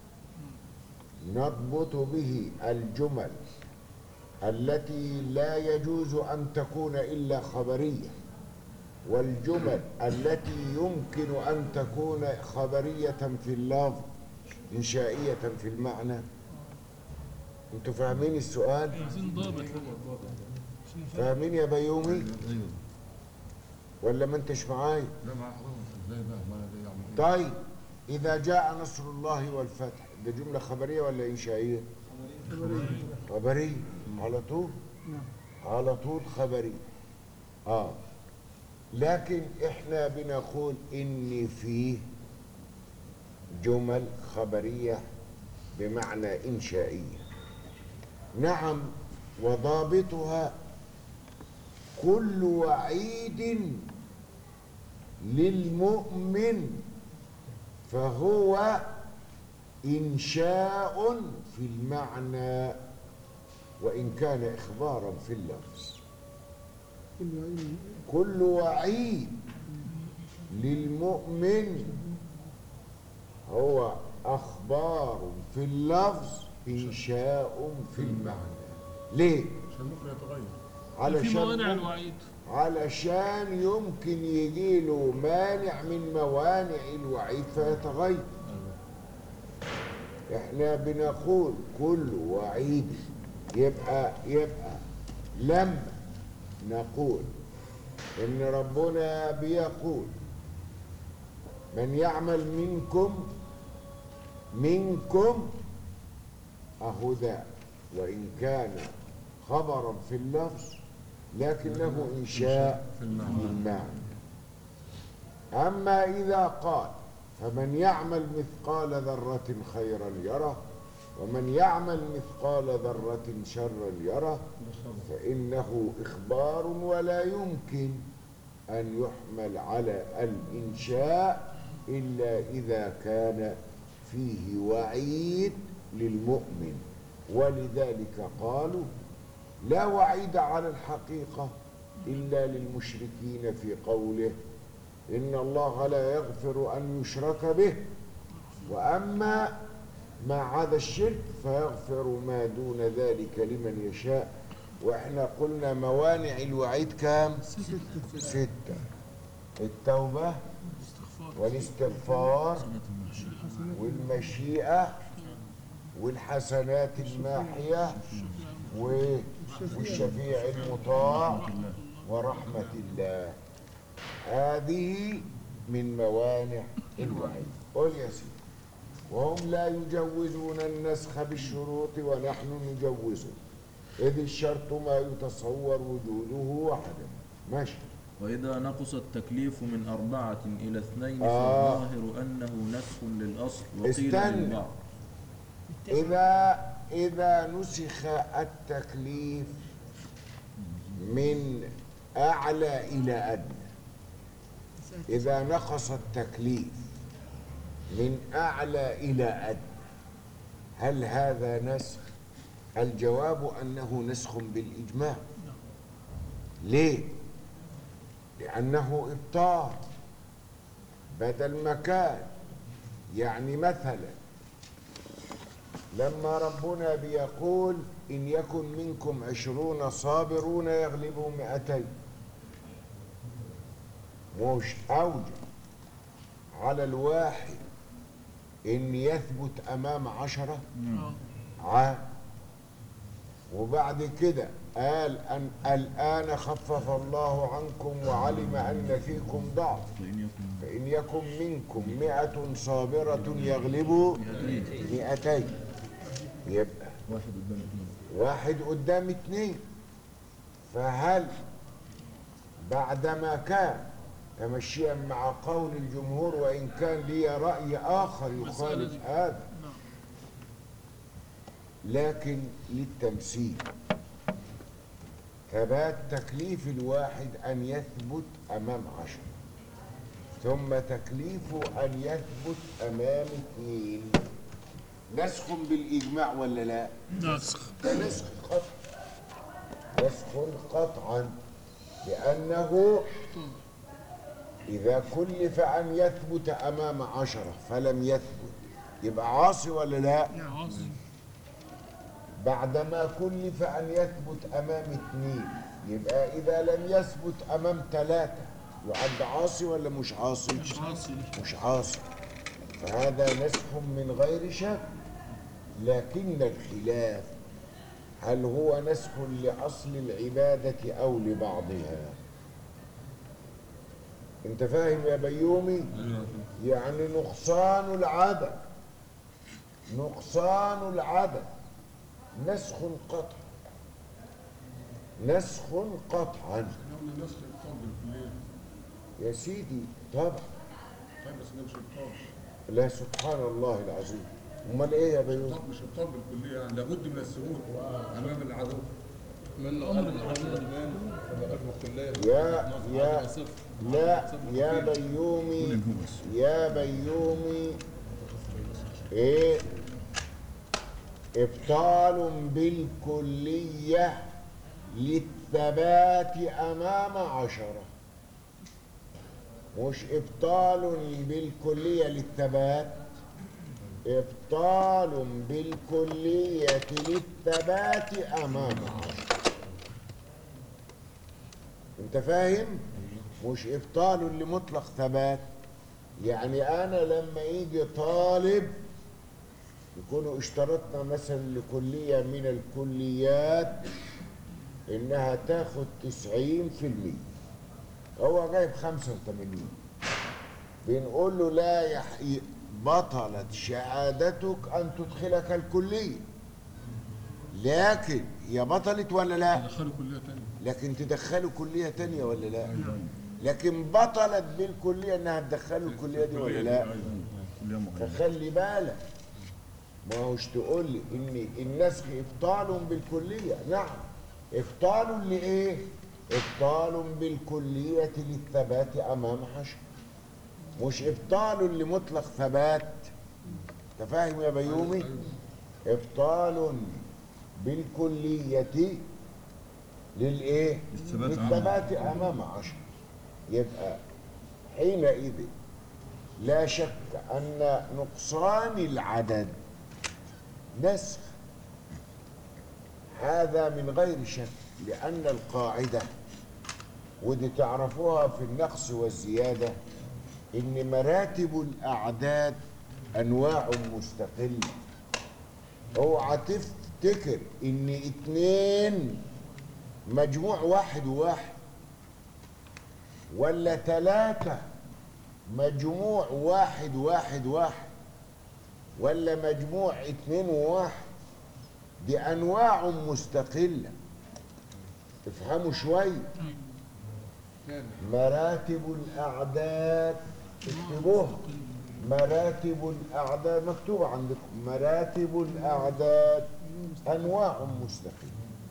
نضبط به الجمل التي لا يجوز ان تكون الا خبريه والجمل التي يمكن ان تكون خبريه في اللفظ انشائيه في المعنى انتوا فاهمين السؤال
عايزين ضابط عشان نفهم.
فاهمين يا بيومي ولا ما انتش معايا
لا مع حضرتك ازاي بقى ما ده يعني
طيب إذا جاء نصر الله والفتح ده جملة خبرية ولا إنشائية؟ خبرية على طول على طول خبرية آه لكن إحنا بنقول إن فيه جمل خبرية بمعنى إنشائية نعم وضابطها كل وعيد للمؤمن فهو إنشاء في المعنى وإن كان إخبارا في اللفظ
كل عين
كل وعيد للمؤمن هو أخبار في اللفظ إنشاء في المعنى ليه؟
عشان ممكن يتغير
في
علشان
موانع
ممكن-
الوعيد
علشان يمكن يجيله مانع من موانع الوعيد فيتغير احنا بنقول كل وعيد يبقى يبقى لما نقول ان ربنا بيقول من يعمل منكم منكم اهو ده وان كان خبرا في اللفظ لكنه انشاء
في المعنى.
في المعنى اما اذا قال فمن يعمل مثقال ذره خيرا يره ومن يعمل مثقال ذره شرا يره فانه اخبار ولا يمكن ان يحمل على الانشاء الا اذا كان فيه وعيد للمؤمن ولذلك قالوا لا وعيد على الحقيقة إلا للمشركين في قوله إن الله لا يغفر أن يشرك به وأما ما عدا الشرك فيغفر ما دون ذلك لمن يشاء وإحنا قلنا موانع الوعيد كام؟ ستة التوبة
استغفار
والاستغفار والمشيئة والحسنات الماحية و- والشفيع المطاع ورحمة الله هذه من موانع الوعيد قل يا سيدي وهم لا يجوزون النسخ بالشروط ونحن نجوزه إذ الشرط ما يتصور وجوده وحده ماشي
وإذا نقص التكليف من أربعة إلى اثنين
آه.
فالظاهر أنه نسخ للأصل وقيل
استنى.
للبعض
إذا إذا نسخ التكليف من أعلى إلى أدنى إذا نقص التكليف من أعلى إلى أدنى هل هذا نسخ الجواب أنه نسخ بالإجماع ليه لأنه إبطال بدل مكان يعني مثلا لما ربنا بيقول إن يكن منكم عشرون صابرون يغلبوا مئتين مش أوجب على الواحد إن يثبت أمام عشرة
اه
ع وبعد كده قال أن الآن خفف الله عنكم وعلم أن فيكم ضعف فإن يكن منكم مئة صابرة يغلبوا مئتين يبقى واحد قدام اتنين فهل بعدما كان تمشيا مع قول الجمهور وإن كان لي رأي آخر يخالف
دي.
هذا
نعم
لكن للتمثيل ثبات تكليف الواحد أن يثبت أمام عشر ثم تكليفه أن يثبت أمام اثنين نسخ بالإجماع ولا لا؟
نسخ
ده نسخ قطع نسخ قطعا لأنه إذا كلف أن يثبت أمام عشرة فلم يثبت يبقى عاصي ولا لا؟
عاصي
بعدما كلف أن يثبت أمام اثنين يبقى إذا لم يثبت أمام ثلاثة يعد عاصي ولا مش عاصي؟
مش عاصي
مش عاصي فهذا نسخ من غير شك لكن الخلاف هل هو نسخ لأصل العبادة أو لبعضها انت فاهم يا بيومي يعني نقصان العدد نقصان العدد نسخ قطع نسخ قطعا
قلنا نسخ الطب بالكلية
يا سيدي طبعا
طيب بس ده مش الطب
لا سبحان الله العظيم امال ايه يا بيومي
الطب مش الطب بالكلية يعني لابد من الثبوت أمام العدو
من
أمر
أمر الإيمان فبقى الكلية
يا يا لا يا بيومي يا بيومي ايه ابطال بالكلية للثبات امام عشرة مش ابطال بالكلية للثبات ابطال بالكلية للثبات امام عشرة انت فاهم مش ابطال لمطلق ثبات يعني انا لما يجي طالب يكونوا اشترطنا مثلا لكلية من الكليات انها تاخد تسعين في المية هو جايب خمسة وثمانين بنقول له لا يح... بطلت شهادتك ان تدخلك الكلية لكن هي بطلت ولا لا؟
دخلوا كلية تانية
لكن تدخلوا كلية تانية ولا لا لكن بطلت بالكلية انها تدخلوا الكلية دي ولا لا فخلي بالك ما هوش تقول لي ان النسخ ابطال بالكلية نعم ابطال لايه ابطال بالكلية للثبات امام حشر مش ابطال لمطلق ثبات انت فاهم يا بيومي ابطال بالكلية للايه للثبات امام عشر يبقى حينئذ لا شك ان نقصان العدد نسخ هذا من غير شك لان القاعده ودي تعرفوها في النقص والزياده ان مراتب الاعداد انواع مستقله اوعى تفتكر ان اتنين مجموع واحد وواحد ولا ثلاثة مجموع واحد واحد واحد ولا مجموع اتنين وواحد دي أنواع مستقلة افهموا شوية مراتب الأعداد اكتبوها مراتب الأعداد مكتوبة عندكم مراتب الأعداد أنواع مستقلة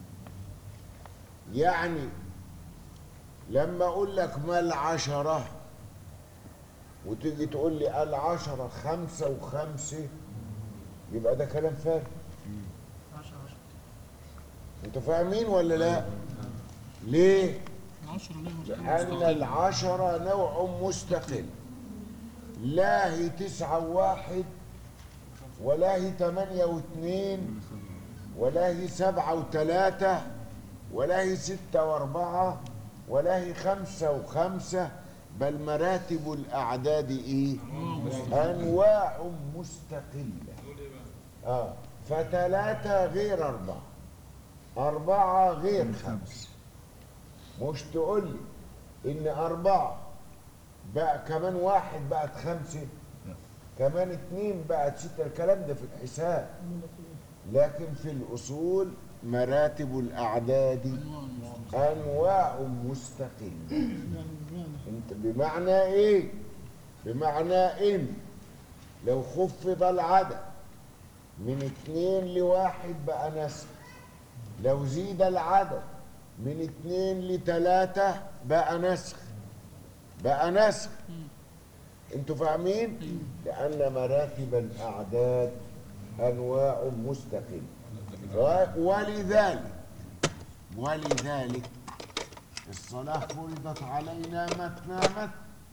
يعني لما اقول لك ما العشرة وتيجي تقول لي العشرة خمسة وخمسة يبقى ده كلام فارغ
10 10
انتوا فاهمين ولا لا ليه
10 ليه مش
لأن
مستقل
العشرة نوع مستقل لا هي تسعة وواحد ولا هي تمانية واثنين ولا هي سبعة وثلاثة ولا هي ستة وأربعة ولا هي خمسة وخمسة بل مراتب الأعداد إيه؟ أنواع مستقلة آه فثلاثة غير أربعة أربعة غير خمسة مش تقول لي إن أربعة بقى كمان واحد بقت خمسة كمان اتنين بقت ستة الكلام ده في الحساب لكن في الأصول مراتب الأعداد أنواع مستقلة
يعني بمعنى
انت بمعنى ايه بمعنى ان لو خفض العدد من اتنين لواحد بقى نسخ لو زيد العدد من اتنين لتلاتة بقى نسخ بقى نسخ انتوا فاهمين لان مراتب الاعداد انواع مستقله و- ولذلك ولذلك الصلاة فرضت علينا مثنى مثنى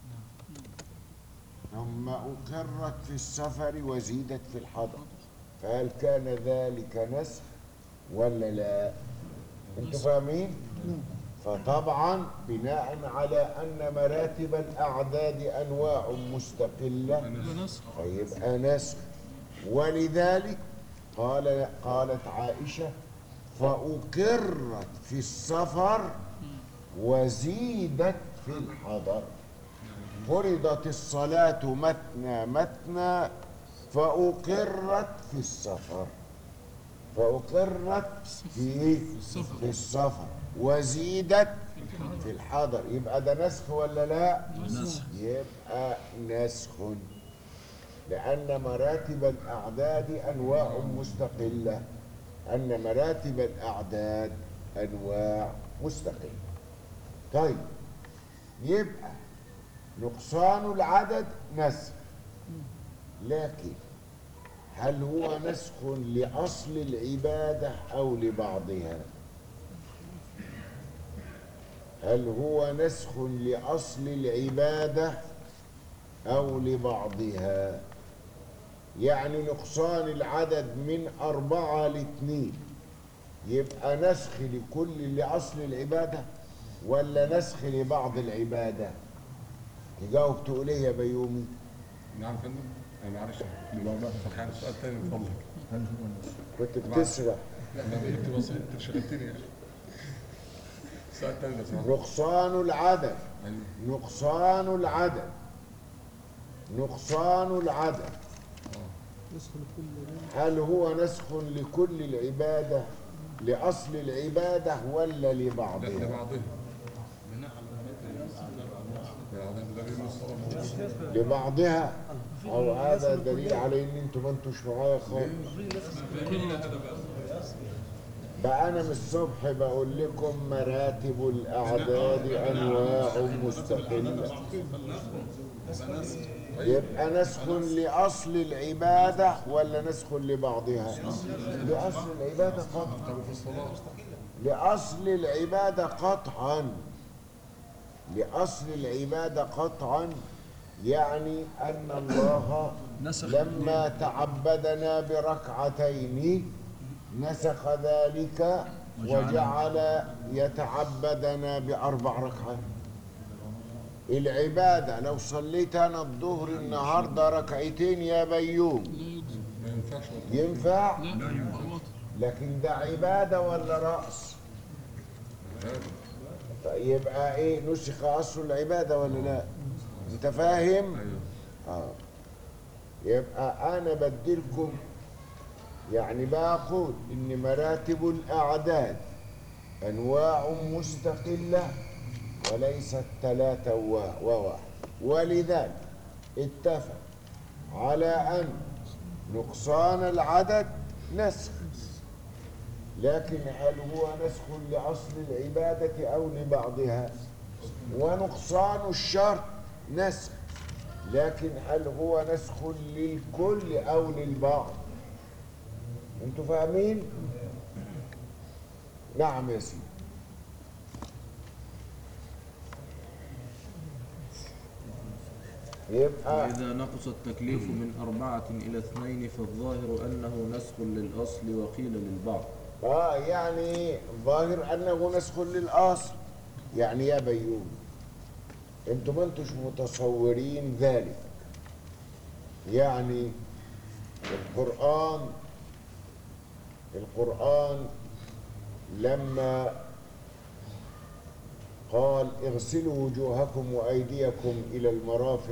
ثم أقرت في السفر وزيدت في الحضر فهل كان ذلك نسخ ولا لا؟ أنتوا فاهمين؟ فطبعا بناء على أن مراتب الأعداد أنواع مستقلة
يبقى نسخ
فيبقى نسخ ولذلك قال قالت عائشة فأقرت في السفر وزيدت في الحضر فرضت الصلاة مثنى مثنى فأقرت في السفر فأقرت في في السفر وزيدت في الحضر يبقى ده نسخ ولا لا؟
نسخ.
يبقى نسخ لأن مراتب الأعداد أنواع مستقلة أن مراتب الأعداد أنواع مستقلة طيب يبقى نقصان العدد نسخ لكن هل هو نسخ لأصل العبادة أو لبعضها هل هو نسخ لأصل العبادة أو لبعضها يعني نقصان العدد من أربعة لاثنين يبقى نسخ لكل لأصل العبادة ولا نسخ لبعض العبادة تجاوب تقول ايه يا بيومي
نعم يا فندم انا معلش كان سؤال تاني من فضلك
كنت بتسرق
انا بقيت بسيط انت شغلتني يا اخي سؤال تاني لو سمحت
نقصان العدد
أيوة.
نقصان العدد نقصان العدد
نسخ لكل
هل هو نسخ لكل العبادة لأصل العبادة ولا
لا
لبعضها
لبعضهم بعضهم ده غير الصلاة
لبعضها أو هذا دليل على إن أنتم ما أنتوش معايا خالص بقى أنا من الصبح بقول لكم مراتب الأعداد أنواع مستقلة يبقى نسخ لأصل العبادة ولا نسخ لبعضها؟ لأصل العبادة قطعا
طب في الصلاة
لأصل العبادة قطعا لأصل العبادة قطعا يعني أن الله
نسخ
لما تعبدنا بركعتين نسخ ذلك وجعل يتعبدنا بأربع ركعات العبادة لو صليت أنا الظهر النهاردة ركعتين يا بيوم
ما ينفعش
ينفع
لا باطل
لكن ده عبادة ولا رأس يبقى ايه نسخ اصل العباده ولا لا انت فاهم
ايوه
اه يبقى انا بديلكم يعني بقول ان مراتب الاعداد انواع مستقله وليست ثلاثه و- وواحد ولذلك اتفق على ان نقصان العدد نسخ لكن هل هو نسخ لأصل العبادة أو لبعضها ونقصان الشرط نسخ لكن هل هو نسخ للكل أو للبعض انتوا فاهمين نعم يا سيدي يبقى
وإذا نقص التكليف من أربعة إلى اثنين فالظاهر أنه نسخ للأصل وقيل للبعض
اه يعني ظاهر انه نسخ للاصل يعني يا بيوم انتم ما انتوش متصورين ذلك يعني القرآن القرآن لما قال اغسلوا وجوهكم وأيديكم إلى المرافق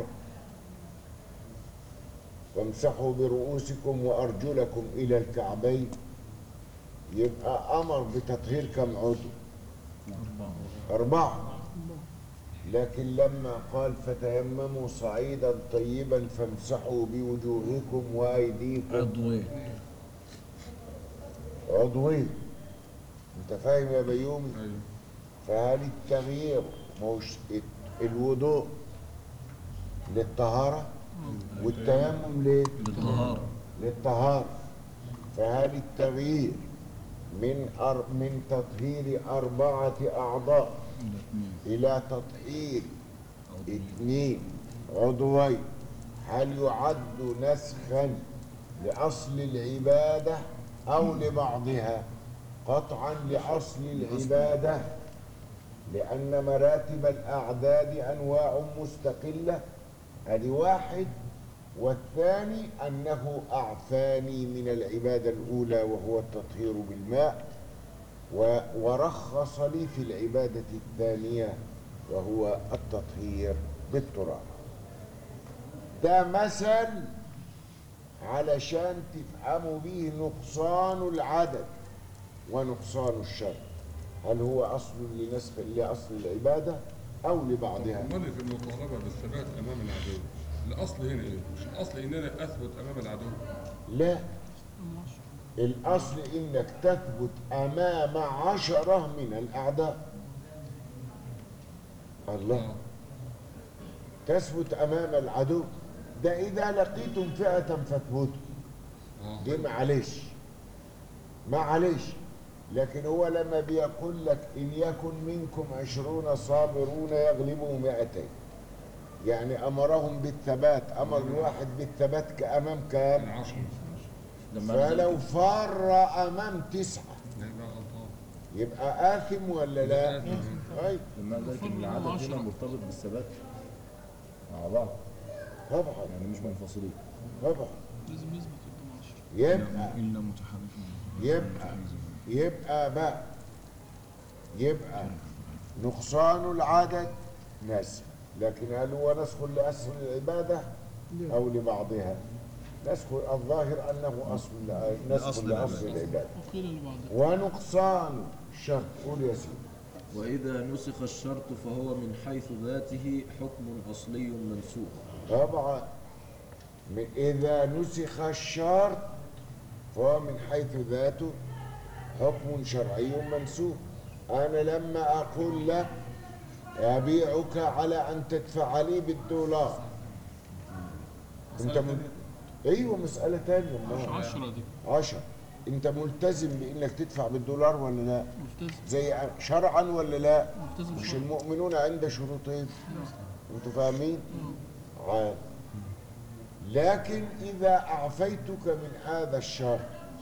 وامسحوا برؤوسكم وأرجلكم إلى الكعبين يبقى أمر بتطهير كم عضو أربعة لكن لما قال فتيمموا صعيدا طيبا فامسحوا بوجوهكم وأيديكم
عضوين
عضوين انت فاهم يا بيومي
ايوه
فهل التغيير مش الوضوء للطهارة والتيمم ليه؟
للطهارة
للطهارة فهل التغيير من أر من تطهير أربعة أعضاء إلى تطهير اثنين عضوين هل يعد نسخا لأصل العبادة أو لبعضها قطعا لأصل العبادة لأن مراتب الأعداد أنواع مستقلة هذه واحد والثاني أنه أعفاني من العبادة الأولى وهو التطهير بالماء و- ورخص لي في العبادة الثانية وهو التطهير بالتراب ده مثل علشان تفهموا به نقصان العدد ونقصان الشر هل هو أصل لنسخ لأصل العبادة أو لبعضها
امال في المطالبه بالثبات امام العدو الاصل هنا ايه؟ مش الاصل ان انا اثبت امام العدو
لا الأصل إنك تثبت أمام عشرة من الأعداء الله تثبت أمام العدو ده إذا لقيتم فئة فاثبتوا
اه
دي معلش معلش لكن هو لما بيقول لك إن يكن منكم عشرون صابرون يغلبوا مئتين يعني أمرهم بالثبات أمر الواحد بالثبات كأمام كام
العشرة
لما
فلو فر أمام تسعة
لا يبقى غلطان
يبقى آثم ولا لا؟ أي
لما ذلك إن العدد هنا مرتبط بالثبات مع بعض
طبعا
يعني مش منفصلين
طبعا
لازم يثبت قدام عشرة
يبقى
إلا متحرفين
يبقى يبقى بقى يبقى نقصان العدد نسخ لكن هل هو نسخ لأصل العبادة أو لبعضها نسخ الظاهر أنه أصل نسخ لأصل العبادة
وقيل لبعضها
ونقصان الشرط قول يا سيدي
وإذا نسخ الشرط فهو من حيث ذاته حكم أصلي منسوخ
طبعا من إذا نسخ الشرط فهو من حيث ذاته حكم شرعي منسوخ أنا لما أقول لك أبيعك على أن تدفع لي بالدولار أنت م... أيوة مسألة تانية
مش
أمال.
عشرة دي
عشرة أنت ملتزم بإنك تدفع بالدولار ولا لا؟
ملتزم
زي شرعا ولا لا؟
ملتزم
مش
شرعاً.
المؤمنون عند شروطهم انتوا فاهمين عاد لكن اذا اعفيتك من هذا الشر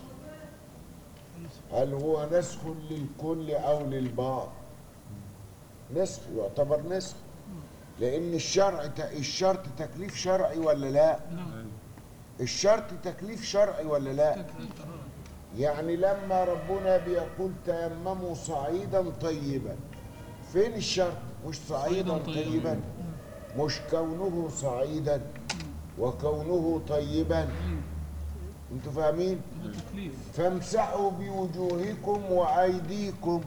هل هو نسخ للكل او للبعض نسخ يعتبر نسخ لان الشرع الشرط تكليف شرعي ولا لا
نعم
الشرط تكليف شرعي ولا لا
تكليف شرعي.
يعني لما ربنا بيقول تيمموا صعيدا طيبا فين الشرط مش صعيدا
صعيداً طيباً.
طيبا مش كونه صعيدا وكونه طيبا انتوا فاهمين
ده تكليف
فامسحوا بوجوهكم وايديكم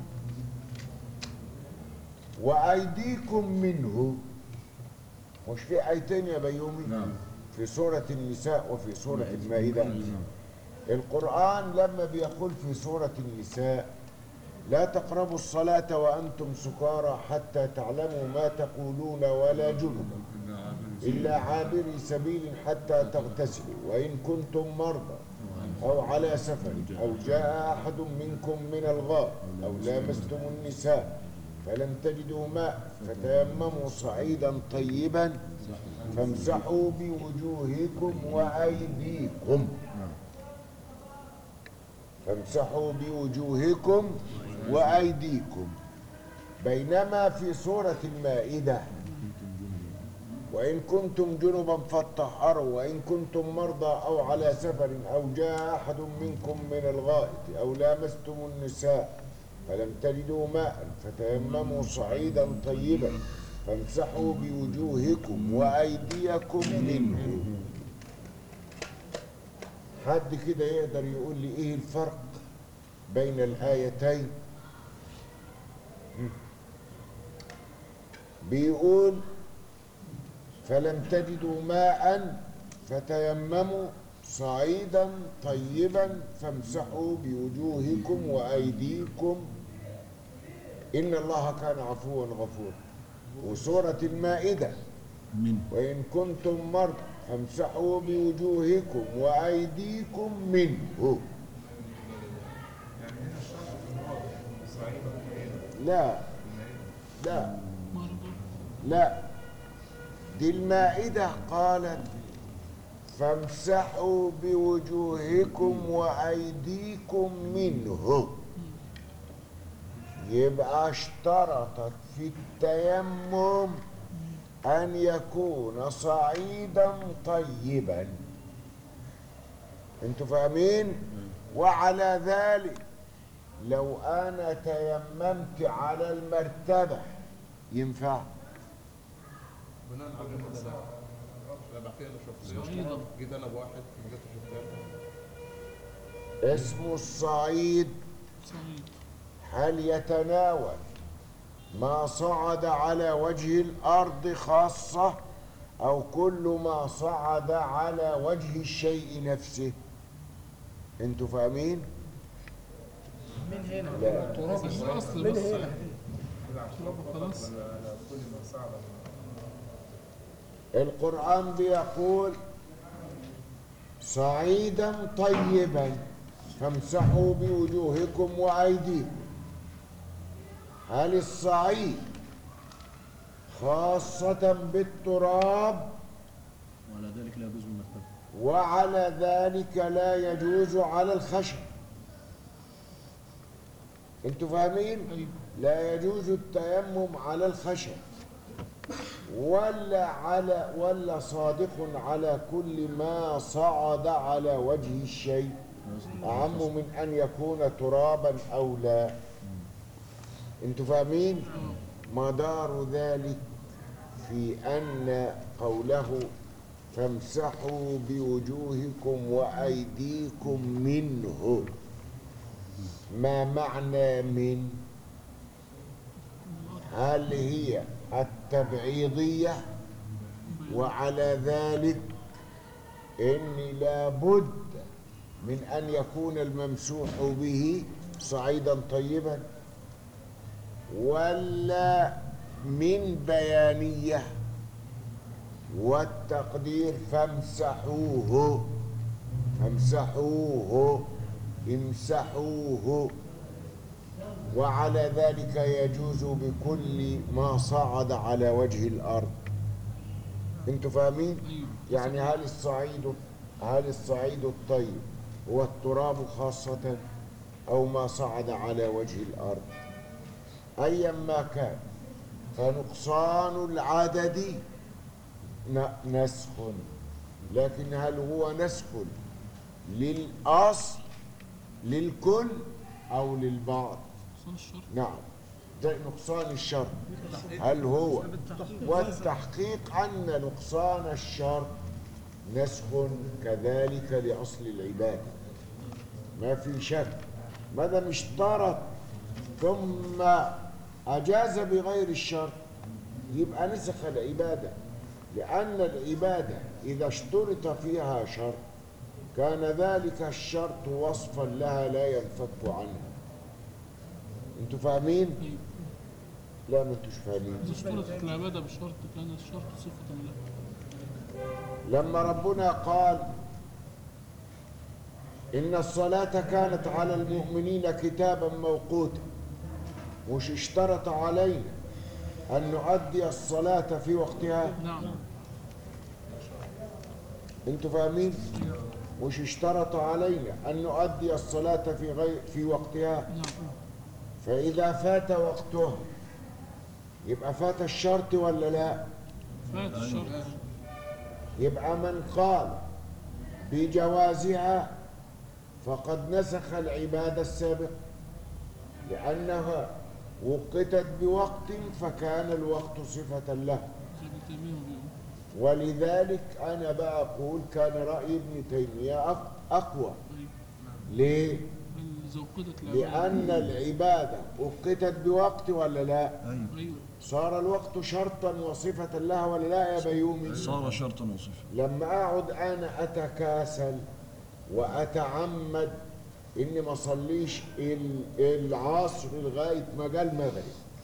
وايديكم منه مش في ايتين يا بيومي
نعم.
في سوره النساء وفي سوره المائده القرآن لما بيقول في سورة النساء لا تقربوا الصلاة وأنتم سكارى حتى تعلموا ما تقولون ولا جنبا
إلا عابر
إلا عابري سبيل حتى تغتسلوا وإن كنتم مرضى أو على سفر أو جاء أحد منكم من الغائط أو لامستم النساء فلم تجدوا ماء فتيمموا صعيدا طيبا فامسحوا بوجوهكم وأيديكم فامسحوا بوجوهكم وأيديكم بينما في سورة المائدة وإن كنتم جنبا فاطهروا وإن كنتم مرضى أو على سفر أو جاء أحد منكم من الغائط أو لامستم النساء فلم تجدوا ماء فتيمموا صعيدا طيبا فامسحوا بوجوهكم وأيديكم منه حد كده يقدر يقول لي إيه الفرق بين الآيتين بيقول فلم تجدوا ماء فتيمموا صعيدا طيبا فامسحوا بوجوهكم وأيديكم إن الله كان عفوا غفورا وسورة المائدة
من
وإن كنتم مرضى فامسحوا بوجوهكم وأيديكم منه
يعني هنا الشرط ان هو صعيدا طيبا
لا لا
مرضى
لا دي المائدة قالت فامسحوا بوجوهكم وأيديكم منه يبقى اشترطت في التيمم أن يكون صعيدا طيبا انتوا فاهمين وعلى ذلك لو أنا تيممت على المرتبة ينفع
بناء على كده لا انا بحكي انا شفت
صعيدة.
جيت انا بواحد ما جيتش شفتها
اسمه الصعيد
صعيد
هل يتناول ما صعد على وجه الأرض خاصة أو كل ما صعد على وجه الشيء نفسه انتوا فاهمين؟
من هنا
لا
تراب الاصل
من
بس
هنا
كده عشان
تراب
فقط
خلاص.
ولا على كل من صعد
القرآن بيقول صعيدا طيبا فامسحوا بوجوهكم وأيديكم هل الصعيد خاصة بالتراب
وعلى ذلك لا يجوز المرتبة
وعلى ذلك لا يجوز على الخشب انتوا فاهمين
أيوة.
لا يجوز التيمم على الخشب ولا على ولا صادق على كل ما صعد على وجه الشيء أعم من أن يكون ترابا أو لا انتوا فاهمين مدار ذلك في أن قوله فامسحوا بوجوهكم وأيديكم منه ما معنى من هل هي التبعيضية وعلى ذلك إن لابد من أن يكون الممسوح به صعيدا طيبا ولا من بيانية والتقدير فامسحوه فامسحوه امسحوه وعلى ذلك يجوز بكل ما صعد على وجه الأرض انتوا فاهمين؟
أيوة.
يعني هل الصعيد هل الصعيد الطيب هو التراب خاصة أو ما صعد على وجه الأرض أيا ما كان فنقصان العدد ن- نسخ لكن هل هو نسخ للأصل للكل أو للبعض
صار الشرط
نعم ده نقصان الشرط هل هو والتحقيق أن نقصان الشرط نسخ كذلك لأصل العبادة ما في شك ما دام اشترط ثم أجاز بغير الشرط يبقى نسخ العبادة لأن العبادة إذا اشترط فيها شرط كان ذلك الشرط وصفا لها لا ينفك عنها انتوا فاهمين؟
أيوة.
لا ما انتوش فاهمين
إذا اشترطت العبادة بشرط كان الشرط صفة له
لما ربنا قال إن الصلاة كانت على المؤمنين كتابا موقوتا مش اشترط علينا أن نؤدي الصلاة في وقتها
نعم
انتوا فاهمين مش اشترط علينا أن نؤدي الصلاة في غير في وقتها
نعم
فإذا فات وقتها يبقى فات الشرط ولا لا
فات الشرط
يبقى من قال بجوازها فقد نسخ العبادة السابقة لأنها وقتت بوقت فكان الوقت صفة له
زي ابن تيمية ما بيقول
ولذلك أنا بقى أقول كان رأي ابن تيمية أق- أقوى
طيب
ليه؟
بل زوقدت العبادة
لأن العبادة وقتت بوقت ولا لا؟
أيوه
صار الوقت شرطا وصفة لها ولا لا يا بيومي؟
صار شرطا وصفا
لما اقعد انا اتكاسل واتعمد اني ما اصليش ال- العصر لغايه ما جاء المغرب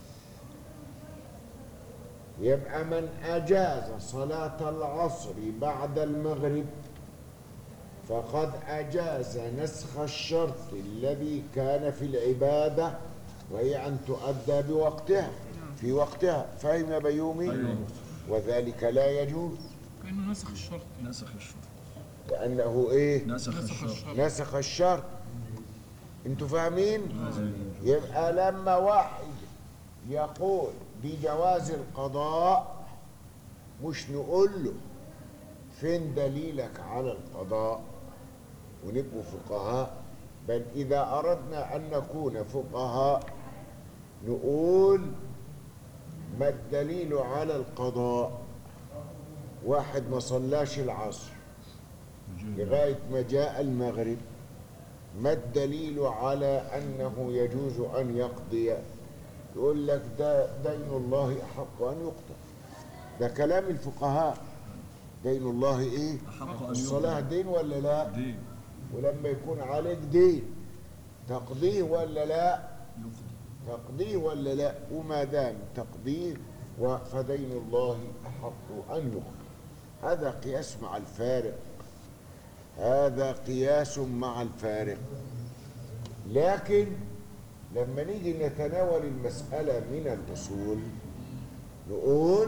يبقى من اجاز صلاه العصر بعد المغرب فقد اجاز نسخ الشرط الذي كان في العباده وهي ان تؤدى بوقتها في وقتها فاهم يا بيومي وذلك لا يجوز
كأنه نسخ الشرط
نسخ الشرط
لأنه إيه
نسخ
نسخ
الشرط
الشرط
نسخ الشرط انتوا فاهمين يبقى لما واحد يقول بجواز القضاء مش نقول له فين دليلك على القضاء ونبقوا فقهاء بل إذا أردنا أن نكون فقهاء نقول ما الدليل على القضاء واحد ما صلاش العصر لغاية ما جاء المغرب ما الدليل على أنه يجوز أن يقضي يقول لك ده دين الله أحق أن يقضى ده كلام الفقهاء دين الله إيه
أحق أن
الصلاة
يقضى.
دين ولا لا
دين
ولما يكون عليك دين تقضيه ولا لا
يقضى
تقضيه ولا لا وما دام تقضيه و- فدين الله أحق أن يقضى هذا قياس مع الفارق هذا قياس مع الفارق لكن لما نيجي نتناول المسألة من الأصول نقول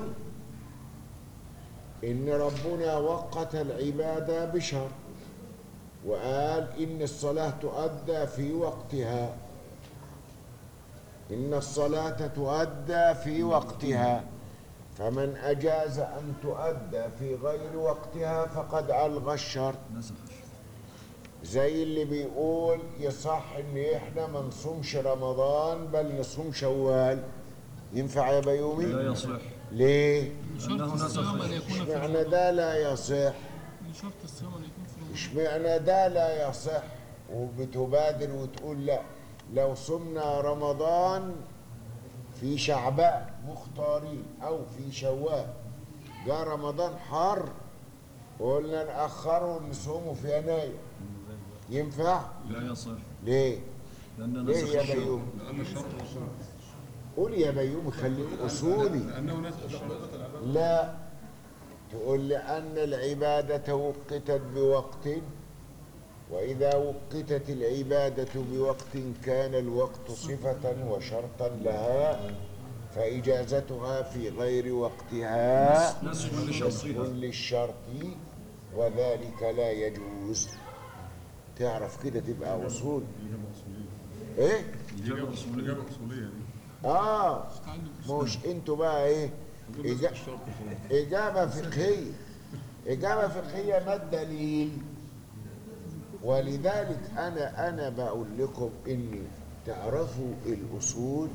إن ربنا وقت العبادة بشرط وقال إن الصلاة تؤدى في وقتها إن الصلاة تؤدى في وقتها فمن أجاز أن تؤدى في غير وقتها فقد ألغى الشرط
نسخ الشرط
زي اللي بيقول يصح ان احنا ما نصومش رمضان بل نصوم شوال ينفع يا بيومي
لا يصح
ليه
شرط
أنه نسخ
الصيام أن يكون في
اشمعنى
رمضان
ده لا يصح
شرط الصيام أن يكون في رمضان
اشمعنى ده لا يصح وبتبادر وتقول لا لو صمنا رمضان في شعبان مختارين او في شوال جاء رمضان حر وقلنا نأخره نصومه في يناير ينفع؟
لا يصح
ليه؟
لأن
ليه
نسخ
يا
الشرط
بيوم؟
لأن الشرط
قول يا بيوم خليك أصولي
لأنه نسخ الشرط
لا تقول لأن العبادة وقتت بوقت وإذا وقتت العبادة بوقت كان الوقت صفة وشرطا لها فإجازتها في غير وقتها
نسخ
نسخ
لشرطها
للشرط وذلك لا يجوز تعرف كده تبقى أصول إيه؟
إجابة أصولية إجابة أصولية دي
آه
تعلم
مش انتوا بقى ايه إجا... إجابة فقهية إجابة فقهية ما الدليل ولذلك أنا أنا بقول لكم إني تعرفوا الأصول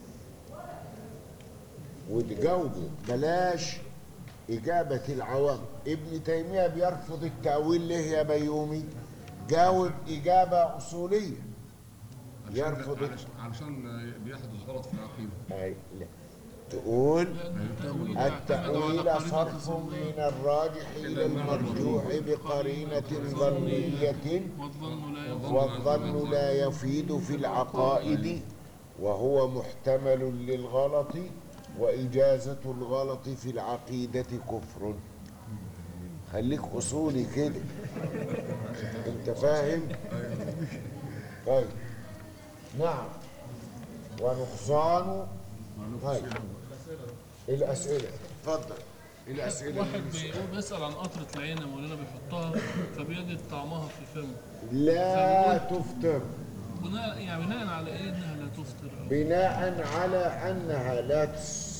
وتجاوبوا بلاش إجابة العوام ابن تيمية بيرفض التأويل ليه يا بيومي جاوب إجابة أصولية يرفض
علشان, علشان بيحدث غلط في العقيدة
أي لا تقول
لأن التأويل يعتمد على
التأويل
قرينة
صرف
ظنية
من الراجح إلى المرجوح بقرينة ظنية
والظن لا يظن
والظن لا يفيد في العقائد وهو محتمل للغلط وإجازة الغلط في العقيدة كفر خليك اصولي كده انت فاهم طيب نعم ونقصان طيب الاسئله اتفضل الاسئله
واحد بيقول بيسأل عن قطرة العين يا مولانا بيحطها فبيجد طعمها في فمه
لا تفطر
بناء يعني بناء على ايه انها لا تفطر أو
بناء على انها لا تس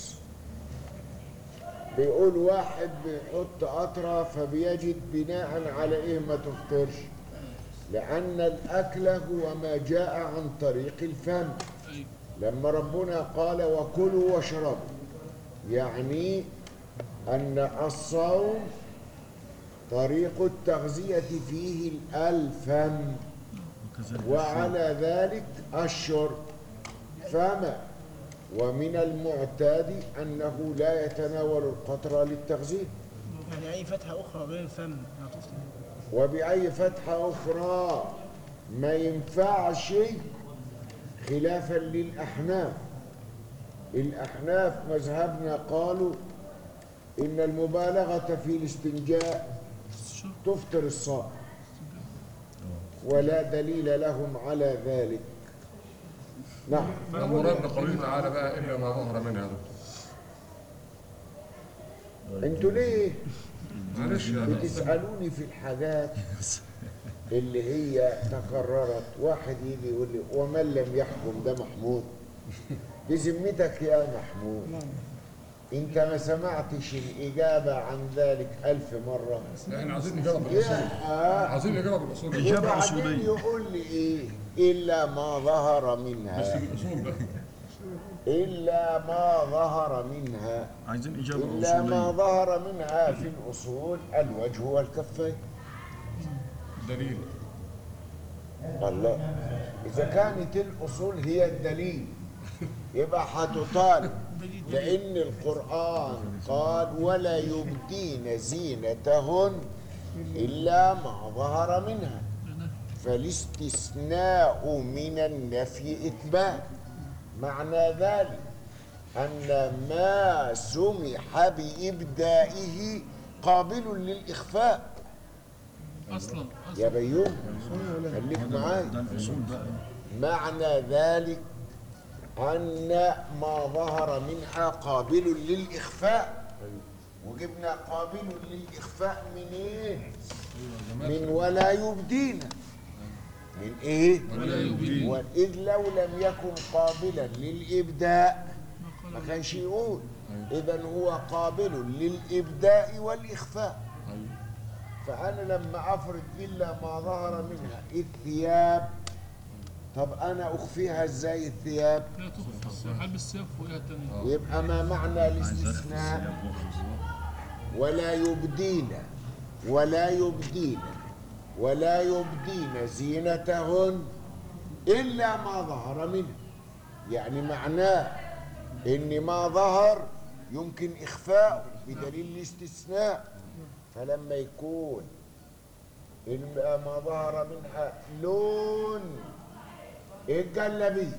بيقول واحد بيحط قطرة فبيجد بناء على ايه ما تفطرش لان الاكل هو ما جاء عن طريق الفم
أي
لما ربنا قال وكلوا واشربوا يعني ان الصوم طريق التغذية فيه الفم وعلى ذلك الشرب فما ومن المعتاد أنه لا يتناول القطرة للتغذية
يعني أي فتحة أخرى غير الفم لا تفطر
وبأي فتحة أخرى ما ينفعش خلافا للأحناف الأحناف مذهبنا قالوا إن المبالغة في الاستنجاء تفطر الصائم ولا دليل لهم على ذلك نعم
المراد بقوله تعالى بقى الا ما ظهر منها
انتوا ليه
معلش يعني
بتسألوني في الحاجات اللي هي تكررت واحد يجي يقول لي ومن لم يحكم ده محمود بذمتك يا محمود انت ما سمعتش الإجابة عن ذلك ألف مرة
احنا عايزين نجرب بالاصول
يا
عايزين نجرب بالاصول
وبعدين يقول لي ايه إلا ما ظهر
بس
منها
بالاصول بقى
إلا ما ظهر منها
عايزين إجابة
إلا ما
أصولية
ظهر منها في الأصول الوجه والكفين
دليل
الله إذا كانت الأصول هي الدليل يبقى هتطالب لأن القرآن قال ولا يبدين زينتهن إلا ما ظهر منها فالاستثناء من النفي إثبات معنى ذلك أن ما سمح بإبدائه قابل للإخفاء
اصلا
يا
اصلا
بيوم خليك معايا
ده الأصول بقى
معنى ذلك أن ما ظهر منها قابل للإخفاء وجبنا قابل للإخفاء من إيه؟ من ولا يبدينا من إيه؟
ولا يبدين
وإذ لو لم يكن قابلا للإبداء ما كانش يقول إذا هو قابل للإبداء والإخفاء فأنا لما أفرض إلا ما ظهر منها الثياب طب أنا أخفيها إزاي الثياب؟
لا تخفى هلبس السياف فوقها التانية
يبقى ما معنى الاستثناء ولا يبدين ولا يبدين ولا يبدين زينتهن إلا ما ظهر منه يعني معناه إن ما ظهر يمكن إخفاء بدليل الاستثناء فلما يكون الم- ما ظهر منها لون الجلبيه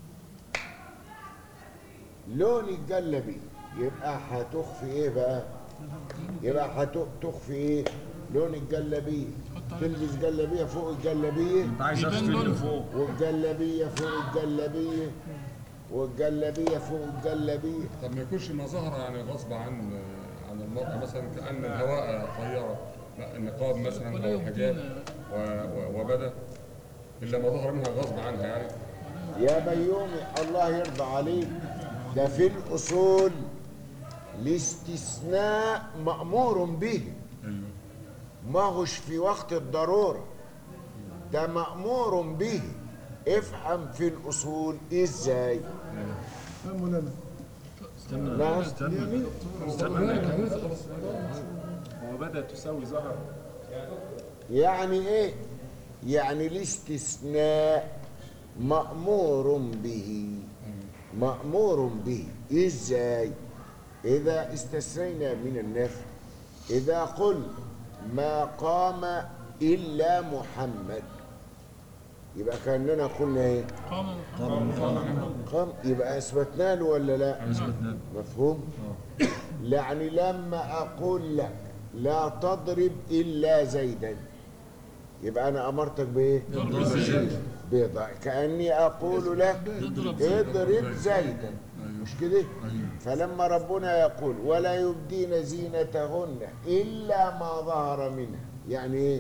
لون الجلبي يبقى هتخفي ايه بقى يبقى هتخفي ايه لون الجلبيه تلبس جلبيه فوق الجلبيه
أنت عايز
يبان
أخفي اللي
لونها.
فوق
والجلبيه فوق الجلبيه والجلبيه فوق الجلبيه
طب ما يكونش ما ظهر يعني غصب عن عن المرأة مثلا كأن الهواء طيارة لا النقاب مثلا
ولا
أو الحجاب
يبدين
و- و- وبدا إلا ما ظهر منها غصب عنها يعني
يا بيومي الله يرضى عليك ده في الاصول الاستثناء مامور به ما هوش في وقت الضروره ده مامور به افهم في الاصول ازاي
مولانا
استنى
نعم.
استنى استنى
هو بدأ تساوي ظهر
يعني ايه يعني الاستثناء مأمور به مأمور به ازاي اذا استثنينا من النفي اذا قل ما قام الا محمد يبقى كاننا قلنا ايه
قام
قام يبقى اثبتنا له ولا لا
أثبتنا
مفهوم يعني لما اقول لك لا تضرب إلا زيدا يبقى أنا أمرتك بإيه؟ بيضاء كأني أقول لك اضرب زيدا مش كده؟ فلما ربنا يقول ولا يبدين زينتهن إلا ما ظهر منها يعني إيه؟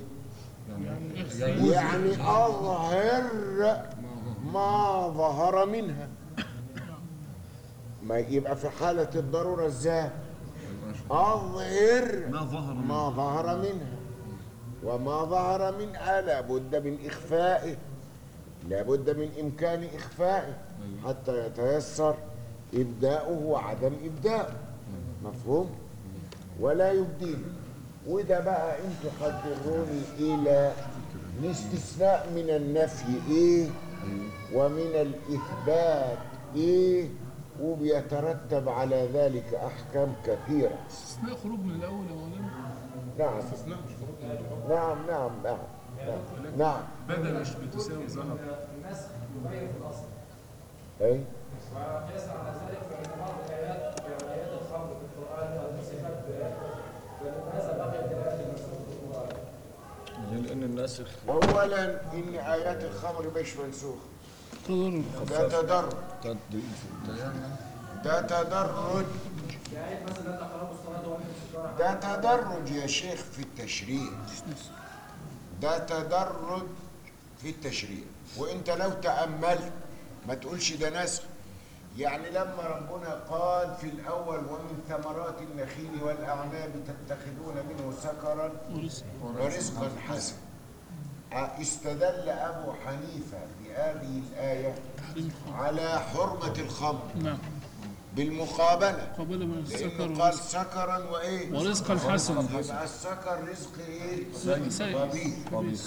يعني أظهر ما ظهر منها ما يبقى في حالة الضرورة ازاي أظهر
ما ظهر
ما ظهر منها وما ظهر منها لابد من إخفائه لابد من إمكان إخفائه حتى يتيسر إبداؤه وعدم إبداؤه مفهوم ولا يبدين وده بقى انتوا هتضروني إلى الاستثناء من النفي إيه ومن الإثبات إيه وبيترتب على ذلك أحكام كثيرة
استثناء خروج من الاول يا مولانا
نعم
استثناء مش خروج من الإجراء.
نعم نعم نعم نعم نعم
بدل مش بتساوي ظهر
النسخ يغير في الاصل
أي
وقياس على ذلك فان بعض الايات ايات الخمر في القران قد نسخت بايه فلماذا بقيت الايات المنسوخه في القران؟
لأن الناسخ
أولا إن آيات الخمر مش منسوخة
تضرب
ده تدرج
تدريج
ده تدرج
في ايه مثلا لا تقربوا الصلاه وانتم سكارى
ده تدرج يا شيخ في التشريع ده تدرج في التشريع وانت لو تأملت ما تقولش ده نسخ يعني لما ربنا قال في الأول ومن ثمرات النخيل والأعناب تتخذون منه سكرا
ورزق
ورزقا حسنا استدل أبو حنيفة بهذه الآية
تحريم الخمر
على حرمة الخمر
نعم
بالمقابلة
قابل من السكر
لأنه قال
ورزق
سكرا وإيه
ورزقا حسنا
يبقى السكر رزق إيه
سيء
قبيح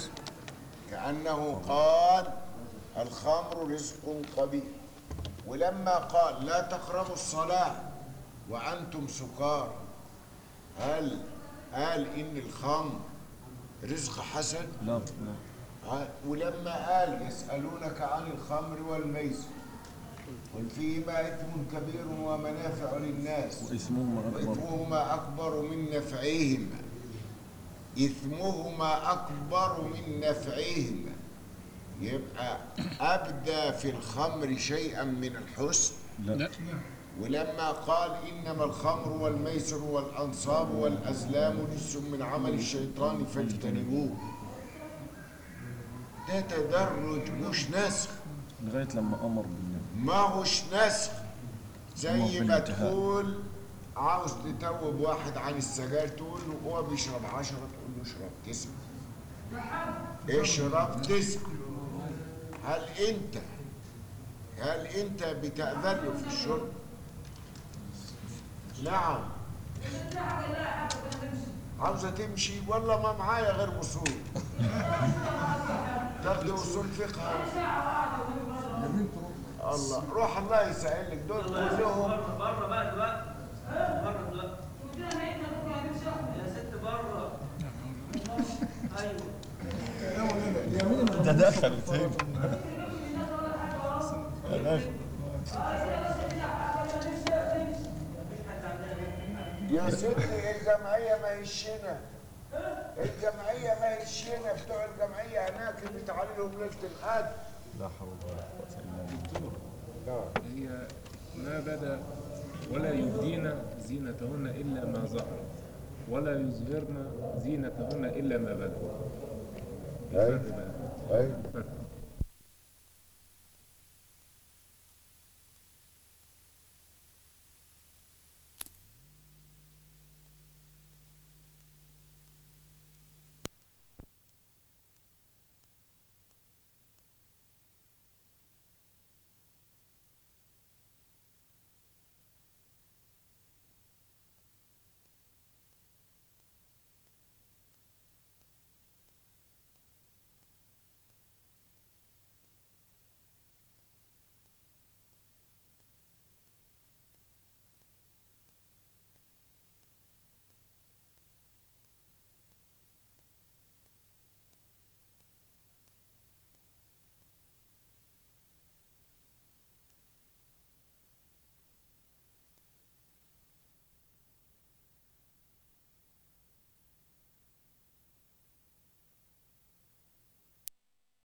كأنه قال الخمر رزق قبيح ولما قال لا تقربوا الصلاة وأنتم سكارى هل قال إن الخمر رزق حسن
لا لا
ها؟ ولما قال يسألونك عن الخمر والميسر قل فيهما إثم كبير ومنافع للناس
واسمهما أكبر
وإثمهما أكبر من نفعهما إثمهما أكبر من نفعهما يبقى أبدى في الخمر شيئا من الحسن
لا
ولما قال إنما الخمر والميسر والأنصاب والأزلام رجس من عمل الشيطان فاجتنبوه ده تدرج مش نسخ
لغاية لما أمر بالله
ما هوش نسخ زي
أمر
ما
بالانتهاء.
تقول عاوز تتوب واحد عن السجاير تقول له هو بيشرب عشرة تقول له اشرب تسعة اشرب تسعة هل انت هل انت بتأذن له في الشرب؟ نعم عاوزة تمشي والله ما معايا غير وصول تاخدي وصول فقه الله روح الله يسهل لك دول كلهم
بره بقى دلوقتي بره دلوقتي يا ست بره ايوه
تدخل تاني
يا ستي الجمعية ما هيش هنا الجمعية ما هيش هنا بتوع الجمعية هناك بيتعالوا لهم ليلة القدر
لا حول ولا قوة إلا بالله
نعم
هي ما بدا ولا يبدين زينتهن الا ما ظهر ولا يظهرن زينتهن الا ما بدا
أي.
الفرق بقى
أي
الفرق